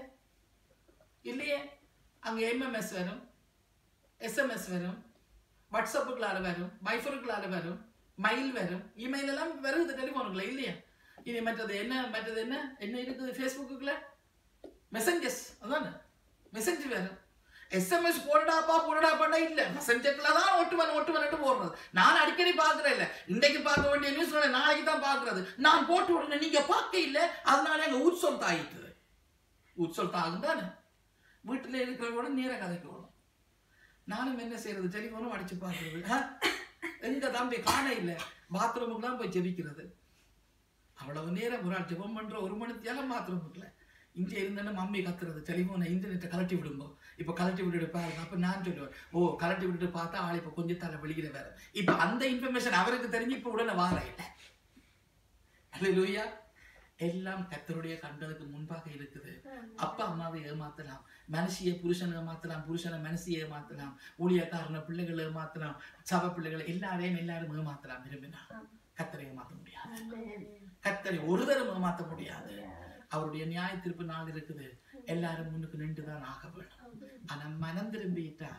இல்லையே அங்க எம்எம்எஸ் வரும் எஸ்எம்எஸ் வரும் வாட்ஸ்அப்புக்குள்ளார வரும் வைஃபருக்குள்ளார வரும் மெயில் வரும் இமெயில் எல்லாம் வருது டெலிஃபோனுக்குள்ள இல்லையா இனி மற்றது என்ன மற்றது என்ன என்ன இருக்குது ஃபேஸ்புக்குள்ள மெசஞ்சர்ஸ் அதானே மெசஞ்சர் வேற எஸ்எம்எஸ் போடடாப்பா போடடாப்பாடா இல்ல மெசஞ்சர்ல தான் ஒட்டுவன் ஒட்டுவன்ட்டு போடுறது நான் அடிக்கடி பாக்குறேன் இல்ல இன்றைக்கு பார்க்க வேண்டிய நியூஸ் நாளைக்கு தான் பாக்குறது நான் போட்டு உடனே நீங்க பார்க்க இல்ல அதனால எங்க உற்சல் தாயிட்டுது உற்சல் தாகும் தானே வீட்டுல இருக்கிறவங்களோட நேர கதைக்கு வரும் நானும் என்ன செய்யறது டெலிஃபோனும் அடிச்சு பார்க்கறது ஆ? எங்க தம்பி காண இல்ல பாத்ரூமுக்கு தான் போய் ஜெபிக்கிறது அவ்வளவு நேரம் ஒரு ஆள் ஜெபம் பண்ற ஒரு மணி நேரம் பாத்ரூம் இல்லை இங்கே இருந்தேன்னா மம்மி கத்துறது டெலிஃபோனை இன்டர்நெட்டை கலட்டி விடுங்க இப்போ கலட்டி விட்டுட்டு பாருங்க அப்போ நான் சொல்லுவேன் ஓ கலட்டி விட்டுட்டு பார்த்தா ஆள் இப்போ கொஞ்சம் தலை வெளியில வேற இப்போ அந்த இன்ஃபர்மேஷன் அவருக்கு தெரிஞ்சு இப்போ உடனே வார இல்லை அல்லேலூயா எல்லாம் கத்தருடைய கண்களுக்கு முன்பாக இருக்குது அப்பா அம்மாவை ஏமாத்தலாம் மனுஷிய புருஷனை ஏமாத்தலாம் புருஷனை மனுஷியை ஏமாத்தலாம் ஊழியக்காரனை பிள்ளைகளை ஏமாத்தலாம் சப பிள்ளைகளை எல்லாரையும் எல்லாரும் ஏமாத்தலாம் விரும்பினா கத்தரை ஏமாத்த முடியாது கத்தரை ஒரு தரம் ஏமாத்த முடியாது அவருடைய நியாய தீர்ப்பு நாள் இருக்குது எல்லாரும் முன்னுக்கு நின்று தான் ஆக வேணும் ஆனா மனம் திரும்பிட்டா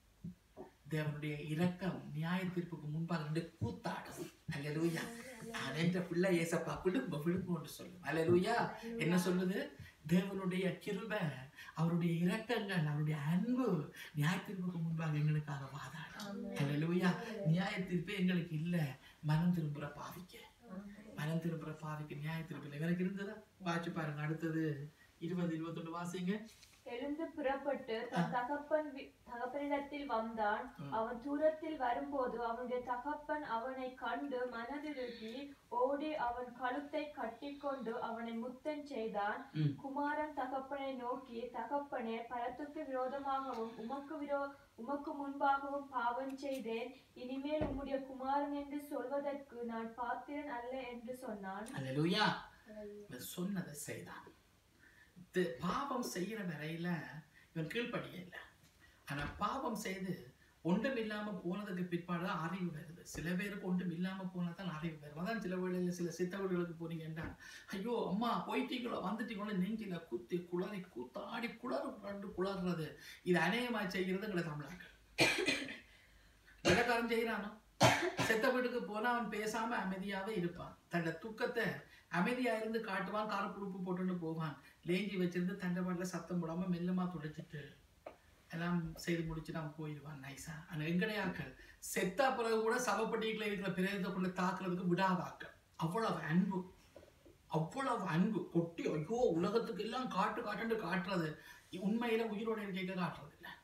தேவனுடைய இரக்கம் நியாய தீர்ப்புக்கு முன்பாக நின்று கூத்தாடும் அல்லேலூயா நான் என்ற பிள்ளை ஏசப்பா விடும்ப விடுங்கன்னு சொல்லும் அல்லேலூயா என்ன சொல்லுது தேவனுடைய கிருபை அவருடைய இரக்கங்கள் அவருடைய அன்பு நியாய தீர்ப்புக்கு முன்பாக எங்களுக்காக வாதாடும் அல்லேலூயா நியாய தீர்ப்பு எங்களுக்கு இல்ல மனம் திரும்புற பாவிக்க மனம் திரும்புற பாவிக்கு நியாய தீர்ப்பு இல்லை எனக்கு இருந்ததா வாச்சு பாருங்க அடுத்தது இருபது இருபத்தொன்னு வாசிங்க எழுந்து புறப்பட்டு தன் தகப்பன் வி- தகப்பனிடத்தில் வந்தான் அவன் தூரத்தில் வரும்போது அவனுடைய தகப்பன் அவனை கண்டு மனதிருகி ஓடி அவன் கழுத்தை கட்டிக்கொண்டு அவனை முத்தம் செய்தான் ம். குமாரன் தகப்பனை நோக்கி தகப்பனே பரத்துக்கு விரோதமாகவும் உமக்கு விரோ உமக்கு முன்பாகவும் பாவம் செய்தேன் இனிமேல் உம்முடைய குமாரன் என்று சொல்வதற்கு நான் பாத்திரன் அல்ல என்று சொன்னான் அல்லேலூயா இவன் சொன்னதை செய்தான் இது பாவம் செய்யற வரையில இவன் கீழ்ப்படிய இல்லை ஆனா பாவம் செய்து ஒன்றும் இல்லாம போனதுக்கு பிற்பாடு தான் அறிவு வருது சில பேருக்கு ஒன்றும் இல்லாம போனதான் அறிவு வரும் அதான் சில வேளையில சில சித்தவர்களுக்கு போனீங்கன்னா ஐயோ அம்மா போயிட்டீங்களோ வந்துட்டீங்களோ நெஞ்சில குத்தி குளறி கூத்தாடி குளறு ரெண்டு குளறுறது இது அநேகமா செய்கிறது எங்களை தமிழாக்கள் வெள்ளக்காரன் செய்யறானோ செத்த வீட்டுக்கு போனா அவன் பேசாம அமைதியாவே இருப்பான் தன்னோட துக்கத்தை அமைதியா இருந்து காட்டுவான் கார புழுப்பு போட்டுட்டு போவான் லேஞ்சி வச்சிருந்து தண்டை பாட்டில் சத்தம் போடாம மெல்லமா துடைச்சிட்டு எல்லாம் செய்து முடிச்சுட்டு அவன் போயிடுவான் நைஸா ஆனா எங்கடையாக்கள் செத்தா பிறகு கூட சவப்பட்டிகளை இருக்கிற பிரேதத்தை கொண்டு தாக்குறதுக்கு விடாதாக்கள் அவ்வளவு அன்பு அவ்வளவு அன்பு கொட்டி ஐயோ உலகத்துக்கு எல்லாம் காட்டு காட்டுன்னு காட்டுறது உண்மையில உயிரோட இருக்க காட்டுறது இல்ல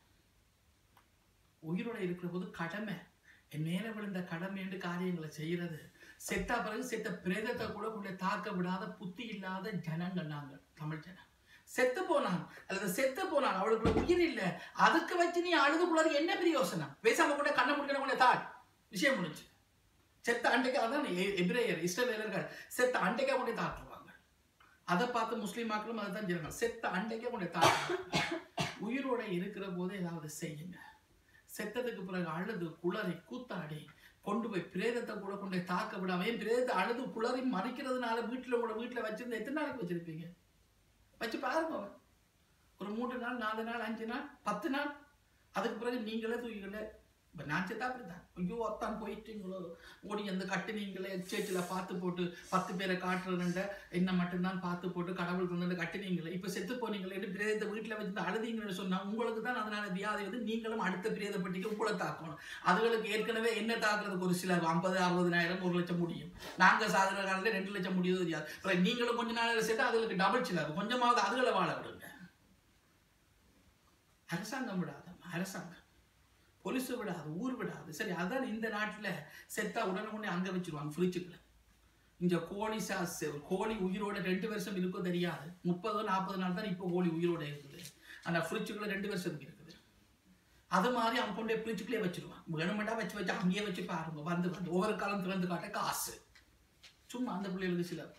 உயிரோட இருக்கிற போது கடமை என் மேல விழுந்த கடமை என்று காரியங்களை செய்யறது செத்தா பிறகு செத்த பிரேதத்தை கூட கொண்டு தாக்க விடாத புத்தி இல்லாத ஜனங்கள் நாங்கள் தமிழ் ஜனம் செத்து போனான் அல்லது செத்து போனான் அவளுக்குள்ள உயிர் இல்ல அதுக்கு வச்சு நீ அழுது கூடாது என்ன பிரயோசனம் பேசாம கூட கண்ணை முடிக்கிற கூட தாள் விஷயம் முடிஞ்சு செத்த அண்டைக்காக தான் எ- எபிரேயர் இஸ்ரவேலர்கள் செத்த அண்டைக்கா கொண்டு தாக்குவாங்க அதை பார்த்து முஸ்லீம் மக்களும் அதை தான் செய்றாங்க செத்த அண்டைக்கே கொண்டு தாக்குவாங்க உயிரோட இருக்கிற போது ஏதாவது செய்யுங்க செத்ததுக்கு பிறகு அழுது குளறி கூத்தாடி கொண்டு போய் பிரேதத்தை கூட கொண்டு போய் தாக்க விடாம ஏன் பிரேதத்தை அழுது குளறி மறிக்கிறதுனால வீட்டுல உங்களோட வீட்டுல வச்சிருந்தா எத்தனை நாளைக்கு வச்சிருப்பீங்க வச்சு பாருங்க அவன். ஒரு மூன்று நாள் நாலு நாள் அஞ்சு நாள் பத்து நாள் அதுக்கு பிறகு நீங்களே தூக்கிக்கல இப்போ நான் செத்தா அப்படிதான் ஐயோ அத்தான் போயிட்டீங்களோ ஓடி அந்த கட்டு நீங்களே சேச்சில் பார்த்து போட்டு பத்து பேரை காட்டுறதுண்ட என்ன மட்டும்தான் பார்த்து போட்டு கடவுள் தந்து கட்டுனீங்களே இப்போ செத்து போனீங்களே பிரேதத்தை வீட்டில் வச்சு அழுதீங்கன்னு சொன்னா உங்களுக்கு தான் அதனால வியாதி வந்து நீங்களும் அடுத்த பிரேத பட்டிக்கு உங்களை தாக்கணும் அதுகளுக்கு ஏற்கனவே என்ன தாக்குறதுக்கு ஒரு சில ஐம்பது அறுபதுனாயிரம் ஒரு லட்சம் முடியும் நாங்க சாதாரண காலத்துல ரெண்டு லட்சம் முடியுது தெரியாது அப்புறம் நீங்களும் கொஞ்ச நாள் சேர்த்து அதுகளுக்கு டபுள் சிலர் கொஞ்சமாவது அதுகளை வாழ விடுங்க அரசாங்கம் விடாத அரசாங்கம் போலீஸ் விடாது ஊர் விடாது சரி அதான் இந்த நாட்டுல செத்தா உடனே உடனே அங்க வச்சிருவாங்க ஃப்ரிட்ஜுக்குள்ள இந்த கோழி சாஸ் கோழி உயிரோட ரெண்டு வருஷம் இருக்கோ தெரியாது முப்பதோ நாற்பது நாள் தான் இப்போ கோழி உயிரோட இருக்குது ஆனா ஃப்ரிட்ஜுக்குள்ள ரெண்டு வருஷத்துக்கு இருக்குது அது மாதிரி அவன் கொண்டு போய் ஃப்ரிட்ஜுக்குள்ளே வச்சிருவான் வேணுமெண்டா வச்சு வச்சு அங்கேயே வச்சு பாருங்க வந்து வந்து ஒவ்வொரு காலம் திறந்து காட்ட காசு சும்மா அந்த பிள்ளைகளுக்கு சில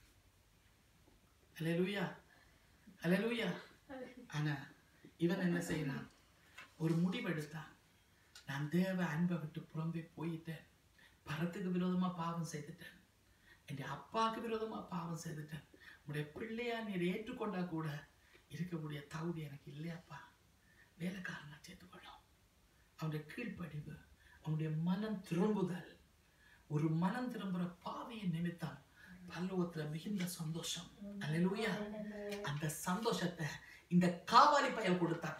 அலையலூயா அலையலூயா ஆனா இவன் என்ன செய்யறான் ஒரு முடிவெடுத்தான் நான் தேவ அன்பை விட்டு புறம்பே போயிட்டேன் பரத்துக்கு விரோதமா பாவம் செய்துட்டேன் என் அப்பாவுக்கு விரோதமா பாவம் செய்துட்டேன் உடைய பிள்ளையா நீர் ஏற்றுக்கொண்டா கூட இருக்கக்கூடிய தகுதி எனக்கு இல்லையாப்பா வேலைக்காரனா சேர்த்துக்கொள்ளும் அவனுடைய கீழ்ப்படிவு அவனுடைய மனம் திரும்புதல் ஒரு மனம் திரும்புற பாவியின் நிமித்தம் பல்லவத்துல மிகுந்த சந்தோஷம் அல்லேலூயா அந்த சந்தோஷத்தை இந்த காவாலி பயல் கொடுத்தான்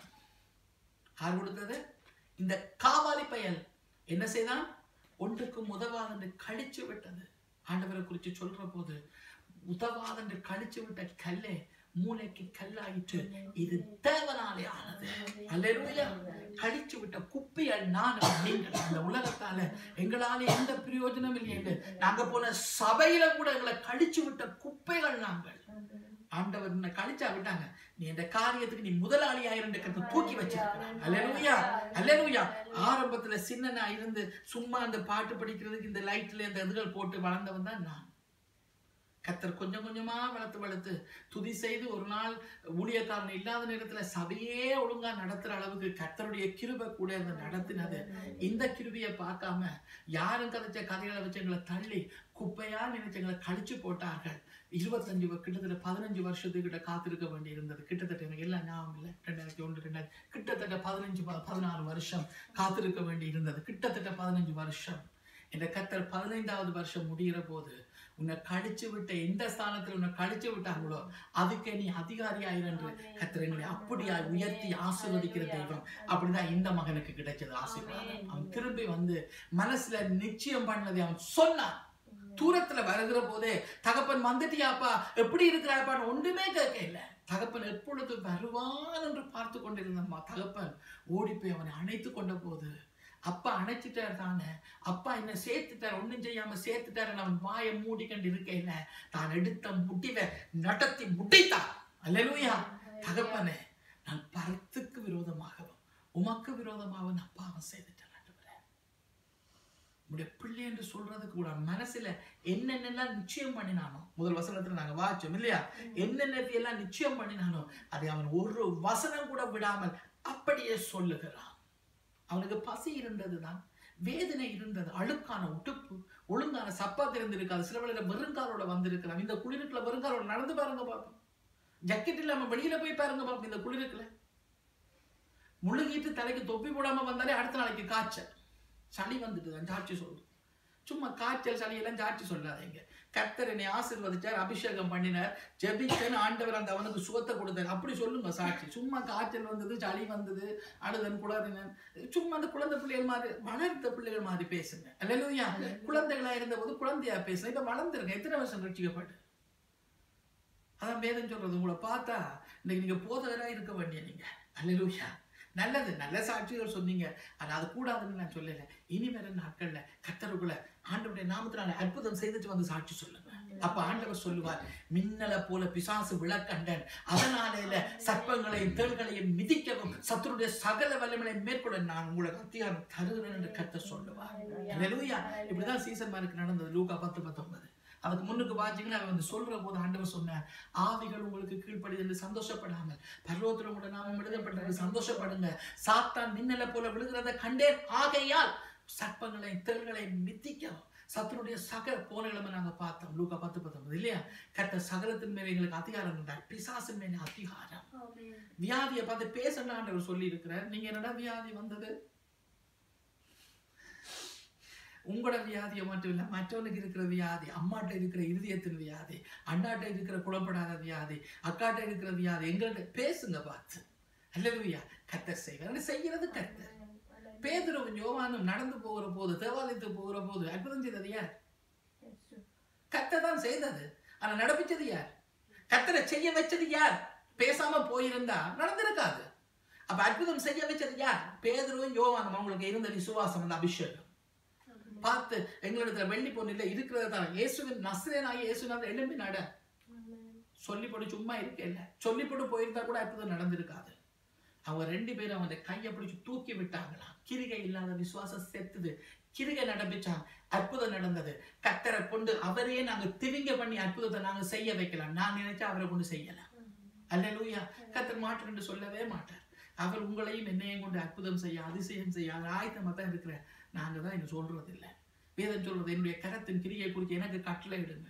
யார் கொடுத்தது இந்த காவாலி பயல் என்ன செய்தான் ஒன்றுக்கும் உதவாதென்று கழிச்சு விட்டது ஆண்டவரை குறித்து சொல்ற போது உதவாதென்று கழிச்சு விட்ட கல்லே மூளைக்கு கல்லாயிற்று இது தேவனாலே ஆனது அல்லேலூயா கழிச்சு விட்ட குப்பிகள் நான் நீங்கள் அந்த உலகத்தால எங்களால எந்த பிரயோஜனம் இல்லை என்று நாங்க போன சபையில கூட எங்களை கழிச்சு விட்ட குப்பைகள் நாங்கள் ஆண்டவர் உன்னை கழிச்சா விட்டாங்க நீ இந்த காரியத்துக்கு நீ முதலாளி ஆயிரம் கருத்து தூக்கி வச்சிருக்கிறான் அல்லேலூயா அல்லேலூயா ஆரம்பத்துல சின்னனா இருந்து சும்மா அந்த பாட்டு படிக்கிறதுக்கு இந்த லைட்ல இந்த இதுகள் போட்டு வளர்ந்தவன் தான் நான் கத்தர் கொஞ்சம் கொஞ்சமா வளர்த்து வளர்த்து துதி செய்து ஒரு நாள் ஊழியக்காரன் இல்லாத நேரத்துல சபையே ஒழுங்கா நடத்துற அளவுக்கு கத்தருடைய கிருபை கூட அந்த நடத்தினது இந்த கிருபியை பார்க்காம யாரும் கதைச்ச கதைகளை வச்சு எங்களை தள்ளி குப்பையா நினைச்சு எங்களை கழிச்சு போட்டார்கள் இருபத்தஞ்சு வ- கிட்டத்தட்ட பதினஞ்சு வருஷத்துக்கிட்ட காத்திருக்க வேண்டி இருந்தது கிட்டத்தட்ட எனக்கு எல்லாம் ஞாபகம் இல்லை ரெண்டாயிரத்தி ஒன்று ரெண்டாயிரத்தி கிட்டத்தட்ட பதினஞ்சு ப- பதினாறு வருஷம் காத்திருக்க வேண்டி இருந்தது கிட்டத்தட்ட பதினஞ்சு வருஷம் இந்த கத்தர் பதினைந்தாவது வருஷம் முடிகிற போது உன்னை கழிச்சு விட்ட எந்த ஸ்தானத்துல உன்னை கழிச்சு விட்டாங்களோ அதுக்கே நீ அதிகாரியாயிரு என்று கத்தர் எங்களை அப்படியா உயர்த்தி ஆசீர்வதிக்கிற தெய்வம் அப்படிதான் இந்த மகனுக்கு கிடைச்சது ஆசீர்வாதம் அவன் திரும்பி வந்து மனசுல நிச்சயம் பண்ணதை அவன் சொன்னான் தூரத்துல வருகிற போதே தகப்பன் வந்துட்டியாப்பா எப்படி இருக்கிறாப்பான்னு ஒன்றுமே கேட்க இல்லை தகப்பன் எப்பொழுது வருவான் என்று பார்த்து கொண்டிருந்த ம- தகப்பன் ஓடி போய் அவனை அணைத்து கொண்ட போது அப்பா அணைச்சிட்டார் தானே அப்பா என்ன சேர்த்துட்டார் ஒண்ணும் செய்யாம சேர்த்துட்டார் அவன் வாயை மூடிக்கொண்டு இருக்கையில தான் எடுத்த முடிவை நடத்தி முடித்தான் அல்லேலூயா தகப்பனே நான் பரத்துக்கு விரோதமாகவும் உமக்கு விரோதமாகவும் நான் பாவம் செய்துட்டேன் ஆண்டவரே உடைய பிள்ளை என்று சொல்றதுக்கு கூட மனசுல என்னென்னலாம் நிச்சயம் பண்ணினானோ முதல் வசனத்துல நாங்க வாச்சோம் இல்லையா என்னென்ன எல்லாம் நிச்சயம் பண்ணினானோ அதை அவன் ஒரு வசனம் கூட விடாமல் அப்படியே சொல்லுகிறான் அவனுக்கு பசி இருந்ததுதான் வேதனை இருந்தது அழுக்கான உடுப்பு ஒழுங்கான சப்பாத்து இருந்திருக்காது சில வேளையில வெறுங்காலோட வந்திருக்கிறான் இந்த குளிருக்குள்ள வெறுங்காலோட நடந்து பாருங்க பாப்போம் ஜக்கெட் இல்லாம வெளியில போய் பாருங்க பாப்போம் இந்த குளிருக்குள்ள முழுகிட்டு தலைக்கு தொப்பி போடாம வந்தாலே அடுத்த நாளைக்கு காய்ச்சல் சளி வந்துட்டு சாட்சி சொல்லுது சும்மா காய்ச்சல் சளி எல்லாம் சாட்சி சொல்லாதீங்க கர்த்தர் என்னை ஆசீர்வதிச்சார் அபிஷேகம் பண்ணினார் ஜெபிச்சேன் ஆண்டவர் அந்த அவனுக்கு சுகத்தை கொடுத்தார் அப்படி சொல்லுங்க சாட்சி சும்மா காய்ச்சல் வந்தது சளி வந்தது அழுதன் குளறினன் சும்மா அந்த குழந்தை பிள்ளைகள் மாதிரி வளர்ந்த பிள்ளைகள் மாதிரி பேசுங்க அல்லையா குழந்தைகளா இருந்தபோது குழந்தையா பேசுங்க இப்ப வளர்ந்துருங்க எத்தனை வருஷம் ரட்சிக்கப்பட்டு அதான் வேதம் சொல்றது உங்களை பார்த்தா இன்னைக்கு நீங்க போதகரா இருக்க வேண்டிய நீங்க அல்லேலூயா நல்லது நல்ல சாட்சிகள் சொன்னீங்க ஆனா அது கூடாதுன்னு நான் சொல்லல இனி வர நாட்கள்ல கத்தருக்குள்ள ஆண்டவருடைய நாமத்தினால அற்புதம் செய்துட்டு வந்து சாட்சி சொல்லுங்க அப்ப ஆண்டவர் சொல்லுவார் மின்னலை போல பிசாசு விளக்கண்டன் அதனால சர்ப்பங்களையும் தேள்களையும் மிதிக்கவும் சத்துருடைய சகல வல்லமையை மேற்கொள்ள நான் உங்களுக்கு அதிகாரம் தருகிறேன் என்று கத்த சொல்லுவார் அல்லேலூயா இப்படிதான் சீசன் மாருக்கு நடந்தது லூக்கா பத்து பத்தொன்பது அதுக்கு முன்னுக்கு வாச்சிங்கன்னா அவன் வந்து சொல்ற போது ஆண்டவர் சொன்னார் ஆவிகள் உங்களுக்கு கீழ்ப்படி என்று சந்தோஷப்படாமல் பர்வத்தில் உங்களோட நாமம் எழுதப்பட்டது சந்தோஷப்படுங்க சாத்தான் மின்னலை போல விழுகிறத கண்டேன் ஆகையால் சர்ப்பங்களை தேள்களை மித்திக்கவும் சத்துருடைய சகல போனைகளுமே நாங்க பார்த்தோம் லூக்கா பத்து பத்தொன்பது இல்லையா கத்த சகலத்தின் மேல எங்களுக்கு அதிகாரம் இருந்தார் பிசாசின் மேல அதிகாரம் வியாதியை பார்த்து பேசணும் ஆண்டவர் சொல்லி இருக்கிறார் நீங்க என்னடா வியாதி வந்தது உங்களோட வியாதியை மட்டும் இல்லை மற்றவனுக்கு இருக்கிற வியாதி அம்மாட்ட இருக்கிற இருதயத்தின் வியாதி அண்ணாட்ட இருக்கிற குழப்படாத வியாதி அக்காட்ட இருக்கிற வியாதி எங்கள்கிட்ட பேசுங்க பார்த்து அல்லவியா கத்தர் செய்வார் செய்கிறது கத்தர் பேதுருவும் யோவானும் நடந்து போகிற போது தேவாலயத்துக்கு போகிற போது அற்புதம் செய்தது யார் கத்தர் தான் செய்தது ஆனா நடப்பிச்சது யார் கத்தரை செய்ய வச்சது யார் பேசாம போயிருந்தா நடந்திருக்காது அப்ப அற்புதம் செய்ய வச்சது யார் பேதுருவும் யோவானும் அவங்களுக்கு இருந்த விசுவாசம் அந்த அபிஷேகம் பார்த்து எங்களிடத்துல வெள்ளி பொண்ணில இருக்கிறத தான் இயேசுவின் நஸ்ரேனாகி இயேசுநாதர் எழும்பி நட சொல்லி போட்டு சும்மா இருக்கல சொல்லி போட்டு போயிருந்தா கூட அற்புதம் நடந்திருக்காது அவங்க ரெண்டு பேரும் அவன் கையை பிடிச்சு தூக்கி விட்டாங்களாம் கிரிகை இல்லாத விசுவாசம் செத்துது கிரிகை நடப்பிச்சான் அற்புதம் நடந்தது கத்தரை கொண்டு அவரே நாங்க திவிங்க பண்ணி அற்புதத்தை நாங்க செய்ய வைக்கலாம் நான் நினைச்சா அவரை கொண்டு செய்யலாம் அல்லேலூயா கத்தர் மாட்டேன்னு சொல்லவே மாட்டார் அவர் உங்களையும் என்னையும் கொண்டு அற்புதம் செய்ய அதிசயம் செய்ய ஆயத்தமா தான் இருக்கிறேன் நாங்க தான் இன்னும் சொல்றது இல்லை வேதம் சொல்றது என்னுடைய கரத்தின் கிரியை குறித்து எனக்கு கட்டளை இடுங்க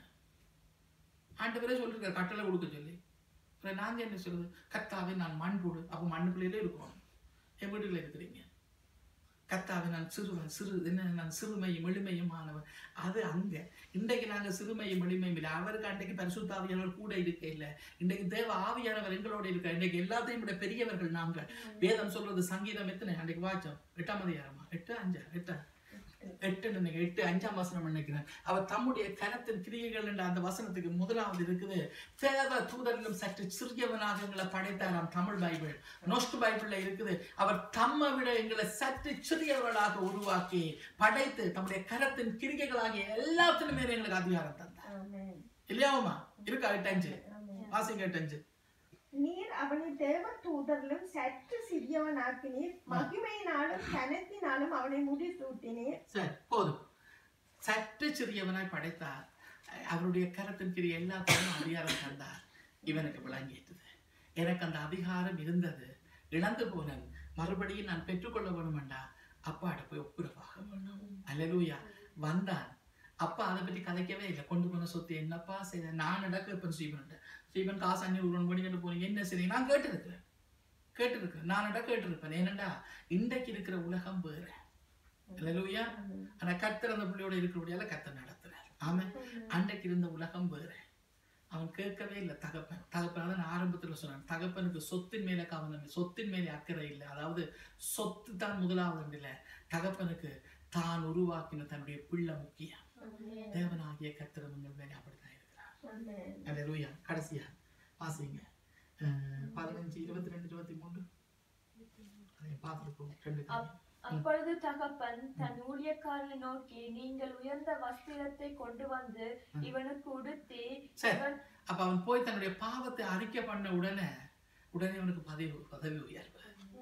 ஆண்டவரே சொல்லிருக்காரு கட்டளை கொடுக்க சொல்லி அப்புறம் நாங்க என்ன சொல்றது கத்தாவே நான் மண் போடு அப்போ மண்ணுக்குள்ளே இருக்கணும் என் வீட்டுக்குள்ள இருக்கிறீங்க கத்தாவே நான் சிறுவன் சிறு என்ன நான் சிறுமையும் எளிமையுமானவன் அது அங்க இன்றைக்கு நாங்க சிறுமையும் எளிமையும் இல்லை அவருக்கு அன்றைக்கு பரிசுத்தாவியானவர் கூட இருக்க இல்லை இன்றைக்கு தேவ ஆவியானவர் எங்களோட இருக்க இன்றைக்கு எல்லாத்தையும் விட பெரியவர்கள் நாங்கள் வேதம் சொல்றது சங்கீதம் எத்தனை அன்றைக்கு வாச்சோம் எட்டாம் அதிகாரமா எட்டு அஞ்சா எட்டா எட்டு நினைக்க எட்டு அஞ்சாம் வசனம் நினைக்கிறேன் அவர் தம்முடைய கரத்தின் கிரியைகள் என்ற அந்த வசனத்துக்கு முதலாவது இருக்குது தேவ தூதரிலும் சற்று சிறியவனாக எங்களை படைத்தாராம் தமிழ் பைபிள் நோஸ்ட் பைபிள்ல இருக்குது அவர் தம்மை விட எங்களை சற்று சிறியவர்களாக உருவாக்கி படைத்து தம்முடைய கரத்தின் கிரிகைகளாகிய எல்லாத்திலும் மேல எங்களுக்கு அதிகாரம் தந்தார் இல்லையாவுமா இருக்கா எட்டஞ்சு வாசிங்க எட்டஞ்சு நீர் அவனை தேவ தூதரிலும் சற்று சிறியவனாக்கினீர் மகிமையினாலும் கனத்தினாலும் அவனை முடிசூட்டினீர் சரி போதும் சற்று சிறியவனாய் படைத்தார் அவருடைய கரத்தின் கிரி எல்லாத்தையும் அதிகாரம் தந்தார் இவனுக்கு விளங்கிட்டது எனக்கு அந்த அதிகாரம் இருந்தது இழந்து போனேன் மறுபடியும் நான் பெற்றுக்கொள்ள வேணுமெண்டா அப்பாட்ட போய் ஒப்புரவாக வேணும் அல்லேலூயா வந்தான் அப்பா அதை பற்றி கதைக்கவே இல்லை கொண்டு போன சொத்து என்னப்பா செய்த நான் நடக்க இப்போ ஸ்ரீபன் ஸ்ரீபன் காசு அஞ்சு ஒரு மணி போனீங்க என்ன சரி நான் கேட்டிருக்கிறேன் கேட்டிருக்கிறேன் நான் நட கேட்டிருப்பேன் ஏனண்டா இன்றைக்கு இருக்கிற உலகம் வேற அல்லேலூயா ஆனா கர்த்தர் அந்த பிள்ளையோட இருக்கிறபடியால கர்த்தர் நடத்துறார் ஆமா அன்றைக்கு இருந்த உலகம் வேற அவன் கேட்கவே இல்லை தகப்பன் தகப்பன் தான் நான் ஆரம்பத்துல சொன்னேன் தகப்பனுக்கு சொத்தின் மேல கவனம் இல்லை சொத்தின் மேலே அக்கறை இல்லை அதாவது சொத்து தான் முதலாவது இல்லை தகப்பனுக்கு தான் உருவாக்கின தன்னுடைய பிள்ளை முக்கியம் தேவனாகிய கர்த்தர் உங்கள் மேலே அப்படித்தான் இருக்கிறார் அல்லேலூயா கடைசியா வாசிங்க பதினஞ்சு இருபத்தி ரெண்டு இருபத்தி மூன்று அதை பார்த்துருக்கோம் ரெண்டு காரியம். அப்பொழுது தகப்பன் தன் ஊழியக்காரனை நோக்கி நீங்கள் உயர்ந்த வஸ்திரத்தை கொண்டு வந்து இவனுக்கு உடுத்தி சரி இவன் அப்ப அவன் போய் தன்னுடைய பாவத்தை அறிக்கை பண்ண உடனே உடனே அவனுக்கு பதவி பதவி உயர்வு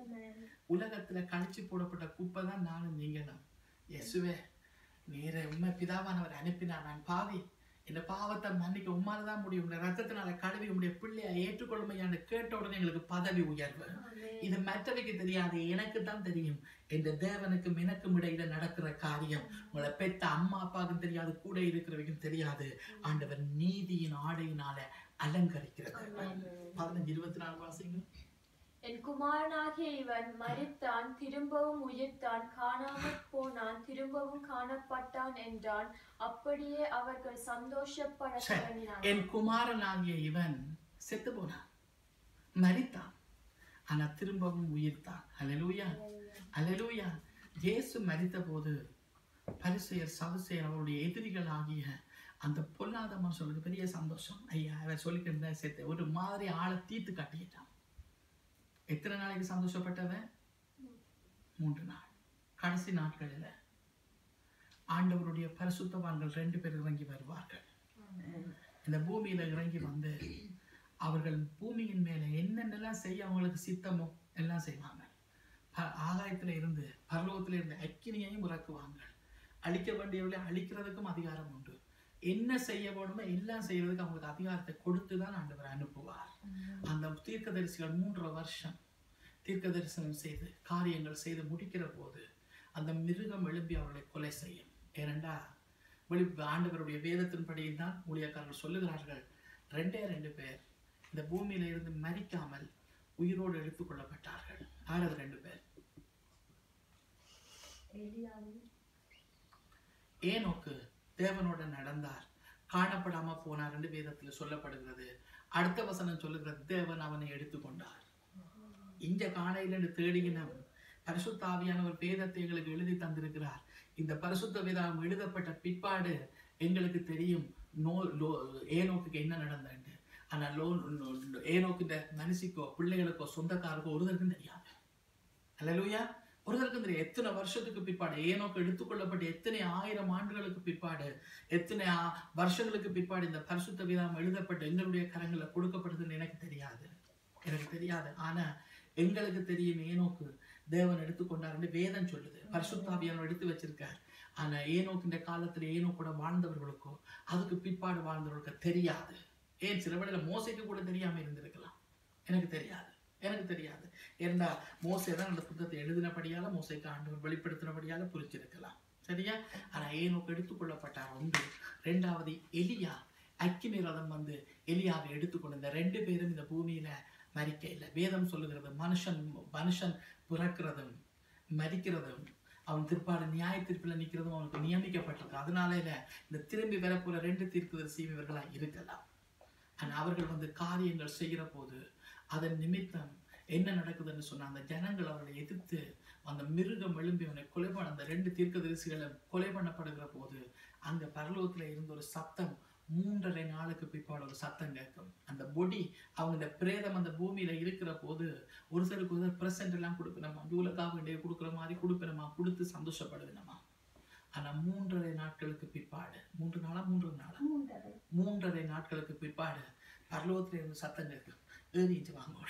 உலகத்துல கழிச்சு போடப்பட்ட குப்பை தான் நானும் நீங்களும் இயேசுவே நீரை உண்மை பிதாவானவர் அனுப்பினார் நான் பாவி இந்த பாவத்தை மன்னிக்க உம்மால தான் முடியும் இந்த ரத்தத்தினால கழுவி உடைய பிள்ளையை ஏற்றுக்கொள்மையான்னு கேட்ட உடனே எங்களுக்கு பதவி உயர்வு இது மற்றவைக்கு தெரியாது எனக்கு தான் தெரியும் இந்த தேவனுக்கும் எனக்கும் இடையில நடக்கிற காரியம் உங்களை பெத்த அம்மா அப்பாவுக்கும் தெரியாது கூட இருக்கிறவைக்கும் தெரியாது ஆண்டவர் நீதியின் ஆடையினால அலங்கரிக்கிறது பதினஞ்சு இருபத்தி நாலு வாசிங்க என் குமாரனாகிய இவன் மரித்தான் திரும்பவும் உயிர்த்தான் காணாமற் போனான் திரும்பவும் காணப்பட்டான் என்றான் அப்படியே அவர்கள் சந்தோஷப்பட சரி. தொடங்கினார் என் குமாரனாகிய இவன் செத்து போனான் மரித்தான் ஆனா திரும்பவும் உயிர்த்தான் அல்லேலூயா அல்லேலூயா இயேசு மரித்த போது பரிசெயர் சதுசெயர் அவருடைய எதிரிகள் ஆகிய அந்த பொல்லாத மனுஷனுக்கு பெரிய சந்தோஷம் ஐயா அவர் சொல்லிக்கிட்டு சேர்த்து ஒரு மாதிரி ஆளை தீர்த்து காட்டிட்டான் எத்தனை நாளைக்கு சந்தோஷப்பட்டவன் மூன்று நாள் கடைசி நாட்களில் ஆண்டவருடைய பரிசுத்தவான்கள் ரெண்டு பேர் இறங்கி வருவார்கள் இந்த பூமியில இறங்கி வந்து அவர்கள் பூமியின் மேல என்னென்னலாம் செய்ய அவங்களுக்கு சித்தமோ எல்லாம் செய்வாங்க ப- ஆகாயத்துல இருந்து பரலோகத்துல இருந்து அக்கினியையும் இறக்குவாங்க அழிக்க வேண்டியவர்களை அழிக்கிறதுக்கும் அதிகாரம் உண்டு என்ன செய்ய வேணுமோ எல்லாம் செய்யறதுக்கு அவங்களுக்கு அதிகாரத்தை கொடுத்து தான் ஆண்டவர் அனுப்புவார் அந்த தீர்க்கதரிசிகள் மூன்றரை வருஷம் தீர்க்க தரிசனம் செய்து காரியங்கள் செய்து முடிக்கிற போது அந்த மிருகம் எழுப்பி அவர்களை கொலை செய்யும் ஏனெண்டா வெளி ஆண்டவருடைய வேதத்தின்படியில் தான் ஊழியக்காரர்கள் சொல்லுகிறார்கள் ரெண்டே ரெண்டு பேர் இந்த பூமியில இருந்து மரிக்காமல் உயிரோடு எடுத்துக் கொள்ளப்பட்டார்கள் ஆறது ரெண்டு பேர் ஏனோக்கு தேவனோட நடந்தார் காணப்படாம போனார் என்று வேதத்தில் சொல்லப்படுகிறது அடுத்த வசனம் சொல்லுகிறது தேவன் அவனை எடுத்துக்கொண்டார் இந்த காலையில தேடிகினம் பரிசுத்த ஆவியானவர் வேதத்தை எங்களுக்கு எழுதி தந்திருக்கிறார் இந்த பரிசுத்த வேதம் எழுதப்பட்ட பிற்பாடு எங்களுக்கு தெரியும் நோ லோ ஏனோக்குக்கு என்ன நடந்தது ஆனா லோ லோ- ஏனோக்கிட்ட மனுஷிக்கோ பிள்ளைகளுக்கோ சொந்தக்காருக்கோ ஒருத்தருக்கும் தெரியாது அல்லேலூயா ஒருத்தருக்கும் தெரியும் எத்தனை வருஷத்துக்கு பிற்பாடு ஏனோக்கு எடுத்துக்கொள்ளப்பட்ட எத்தனை ஆயிரம் ஆண்டுகளுக்கு பிற்பாடு எத்தனை ஆ- வருஷங்களுக்கு பிற்பாடு இந்த பரிசுத்த வேதம் எழுதப்பட்டு எங்களுடைய கரங்களை கொடுக்கப்படுதுன்னு எனக்கு தெரியாது எனக்கு தெரியாது ஆனா எங்களுக்கு தெரியும் ஏனோக்கு தேவன் எடுத்துக்கொண்டாருன்னு வேதம் சொல்லுது பரிசுத்தாவியானவர் எடுத்து வச்சிருக்கார் ஆனா ஏனோக்கு இந்த காலத்துல ஏனோ கூட வாழ்ந்தவர்களுக்கோ அதுக்கு பிற்பாடு வாழ்ந்தவர்களுக்கு தெரியாது ஏன் சில வேளையில மோசைக்கு கூட தெரியாம இருந்திருக்கலாம் எனக்கு தெரியாது எனக்கு தெரியாது ஏன்னா மோசே தான் அந்த புத்தகத்தை எழுதினபடியால மோசைக்கு ஆண்டவர் வெளிப்படுத்தினபடியால புரிச்சிருக்கலாம் சரியா ஆனா ஏனோக்கு எடுத்துக்கொள்ளப்பட்டார் ஒன்று ரெண்டாவது எலியா அக்கினி ரதம் வந்து எலியாவை எடுத்துக்கொண்டு இந்த ரெண்டு பேரும் இந்த பூமியில மரிக்க இல்லை வேதம் சொல்லுகிறது மனுஷன் மனுஷன் பிறக்கிறதும் மரிக்கிறதும் அவன் திருப்பாடு நியாய தீர்ப்பில் நிற்கிறதும் அவனுக்கு நியமிக்கப்பட்டிருக்கு அதனால இல்ல இந்த திரும்பி வரப்போற ரெண்டு தீர்க்குதரிசி இவர்களா இருக்கலாம் ஆனா அவர்கள் வந்து காரியங்கள் செய்கிற போது அதன் நிமித்தம் என்ன நடக்குதுன்னு சொன்னா அந்த ஜனங்கள் அவர்களை எதிர்த்து அந்த மிருகம் எழும்பி அவனை கொலை பண்ண அந்த ரெண்டு தீர்க்கதரிசிகளும் கொலை பண்ணப்படுகிற போது அங்க பரலோகத்துல இருந்த ஒரு சத்தம் மூன்றரை நாளுக்கு பிற்பாடு ஒரு சத்தம் கேட்கும் அந்த பொடி அவங்க இந்த பிரேதம் அந்த பூமியில இருக்கிற போது ஒருத்தருக்கு ஒருத்தர் பிரசன்ட் எல்லாம் கொடுக்கணுமா ஜூலக்காக வேண்டிய கொடுக்குற மாதிரி கொடுக்கணுமா கொடுத்து சந்தோஷப்படுவேணுமா ஆனா மூன்றரை நாட்களுக்கு பிற்பாடு மூன்று நாளா மூன்று நாளா மூன்றரை மூன்றரை நாட்களுக்கு பிற்பாடு பரலோகத்துல இருந்து சத்தம் கேட்கும் ஏறிச்சு வாங்க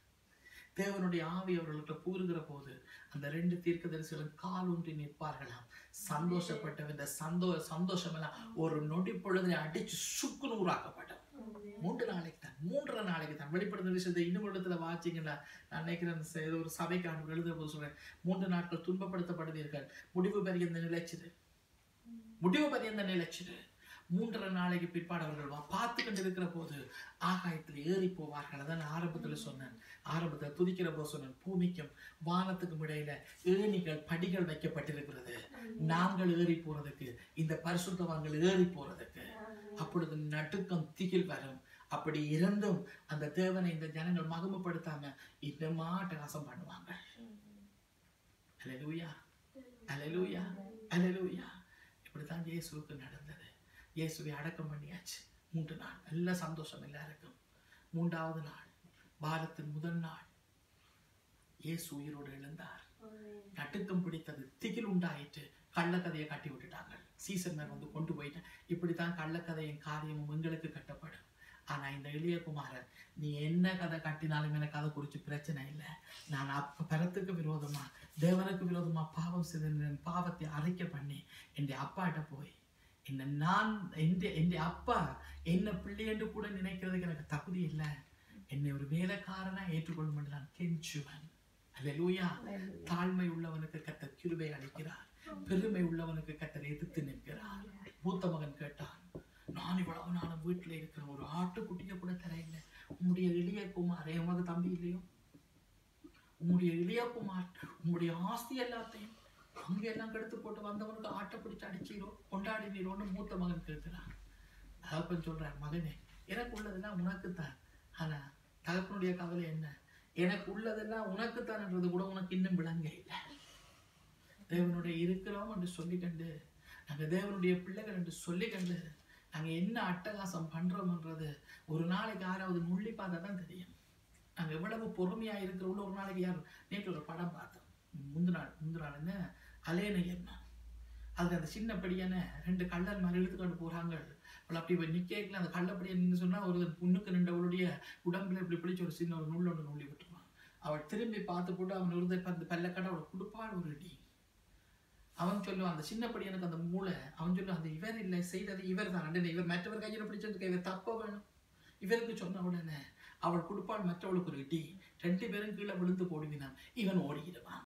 தேவனுடைய ஆவி அவர்களுக்கு கூறுகிற போது அந்த ரெண்டு தீர்க்கதரிசிகளும் கால் ஊன்றி நிற்பார்களாம் சந்தோஷப்பட்ட இந்த சந்தோ சந்தோஷம் எல்லாம் ஒரு நொடி பொழுதுல அடிச்சு சுக்கு நூறாக்கப்பட்டது மூன்று நாளைக்கு தான் மூன்றரை நாளைக்கு தான் வெளிப்படுத்த விஷயத்தை இன்னும் இடத்துல வாச்சிங்கன்னா நான் நினைக்கிறேன் ச- ஏதோ ஒரு சபைக்கான எழுதுற போது சொல்றேன் மூன்று நாட்கள் துன்பப்படுத்தப்படுவீர்கள் முடிவு பரியந்த நிலைச்சிடு முடிவு பரியந்த நிலைச்சிடு மூன்றரை நாளைக்கு பிற்பாடு அவர்கள் வா- பார்த்து கொண்டு இருக்கிற போது ஆகாயத்தில் ஏறி போவார்கள் அதான் ஆரம்பத்துல சொன்னேன் ஆரம்பத்துல துதிக்கிற போது சொன்னேன் பூமிக்கும் வானத்துக்கும் இடையில ஏணிகள் படிகள் வைக்கப்பட்டிருக்கிறது நாங்கள் ஏறி போறதுக்கு இந்த பரிசுத்தவான்கள் ஏறி போறதுக்கு அப்பொழுது நடுக்கம் திகில் வரும் அப்படி இருந்தும் அந்த தேவனை இந்த ஜனங்கள் மகிமைப்படுத்தாம இன்னமா அட்டகாசம் பண்ணுவாங்க அலலூயா அலலூயா அலலூயா இப்படித்தான் இயேசுவுக்கு நடந்தது இயேசுவை அடக்கம் பண்ணியாச்சு மூன்று நாள் நல்ல சந்தோஷம் எல்லாருக்கும் மூன்றாவது நாள் வாரத்தின் முதல் நாள் இயேசு உயிரோடு எழுந்தார் நட்டுக்கம் பிடித்தது திகில் உண்டாயிற்று கள்ளக்கதையை கட்டி விட்டுட்டாங்க சீசன்னர் வந்து கொண்டு போயிட்டேன் இப்படித்தான் கள்ளக்கதையின் காரியமும் எங்களுக்கு கட்டப்படும் ஆனா இந்த எளிய குமாரன் நீ என்ன கதை கட்டினாலும் எனக்கு அதை குறித்து பிரச்சனை இல்லை நான் அப்ப பரத்துக்கு விரோதமா தேவனுக்கு விரோதமா பாவம் செய்த பாவத்தை அரைக்க பண்ணி என் அப்பாட்ட போய் என்ன நான் எந்த என் அப்பா என்ன பிள்ளை என்று கூட நினைக்கிறதுக்கு எனக்கு தகுதி இல்லை என்னை ஒரு வேலைக்காரனா ஏற்றுக்கொள்ளும் என்று நான் கெஞ்சுவன் அல்லேலூயா தாழ்மை உள்ளவனுக்கு கத்தர் கிருபை அளிக்கிறார் பெருமை உள்ளவனுக்கு கத்தர் எதிர்த்து நிற்கிறார் மூத்த மகன் கேட்டான் நான் இவ்வளவு நாளும் வீட்டுல இருக்கிற ஒரு ஆட்டுக்குட்டியை கூட தரையில்லை உம்முடைய இளைய குமாரே உனக்கு தம்பி இல்லையோ உம்முடைய இளைய குமார் உம்முடைய ஆஸ்தி எல்லாத்தையும் அங்க எல்லாம் கெடுத்து போட்டு வந்தவனுக்கு ஆட்டை பிடிச்சு அடிச்சீரோ கொண்டாடினீரோன்னு மூத்த மகன் கேட்கிறான் தகப்பன் சொல்றார் மகனே எனக்கு உள்ளதெல்லாம் உனக்குத்தான் ஆனா தகப்பனுடைய கவலை என்ன எனக்கு உள்ளதெல்லாம் உனக்குத்தான்ன்றது கூட உனக்கு இன்னும் விளங்க இல்லை தேவனுடைய இருக்கிறோம் என்று சொல்லிக்கண்டு நாங்க தேவனுடைய பிள்ளைகள் என்று சொல்லிக்கண்டு நாங்க என்ன அட்டகாசம் பண்றோம்ன்றது ஒரு நாளைக்கு யாராவது நுள்ளி பார்த்தா தான் தெரியும் நாங்க எவ்வளவு பொறுமையா இருக்கிறோம் ஒரு நாளைக்கு யார் நேற்று ஒரு படம் பார்த்தோம் முந்தின நாள் முந்தின நாள் என்ன அலேனையன் அதுல அந்த சின்ன படியான ரெண்டு கள்ளர் மாதிரி இழுத்துக்கொண்டு போறாங்க அவள் அப்படி போய் நிக்கல அந்த கள்ளப்படியை நின்று சொன்னா ஒரு புண்ணுக்கு நின்றவளுடைய உடம்புல இப்படி பிடிச்ச ஒரு சின்ன ஒரு நூலோட நூலி விட்டுருவான் அவள் திரும்பி பார்த்து போட்டு அவன் ஒரு அந்த பல்லக்கடை அவளை கொடுப்பாள் ஒரு அடி அவன் சொல்லுவான் அந்த சின்ன பையனுக்கு அந்த மூளை அவன் சொல்லுவான் அந்த இவர் இல்லை செய்தது இவர் தான் அண்டனை இவர் மற்றவர் கையில் பிடிச்சிருக்க இவர் தப்ப வேணும் இவருக்கு சொன்ன உடனே அவள் கொடுப்பாள் மற்றவளுக்கு ஒரு இடி ரெண்டு பேரும் கீழே விழுந்து போடுவினான் இவன் ஓடிடுவான்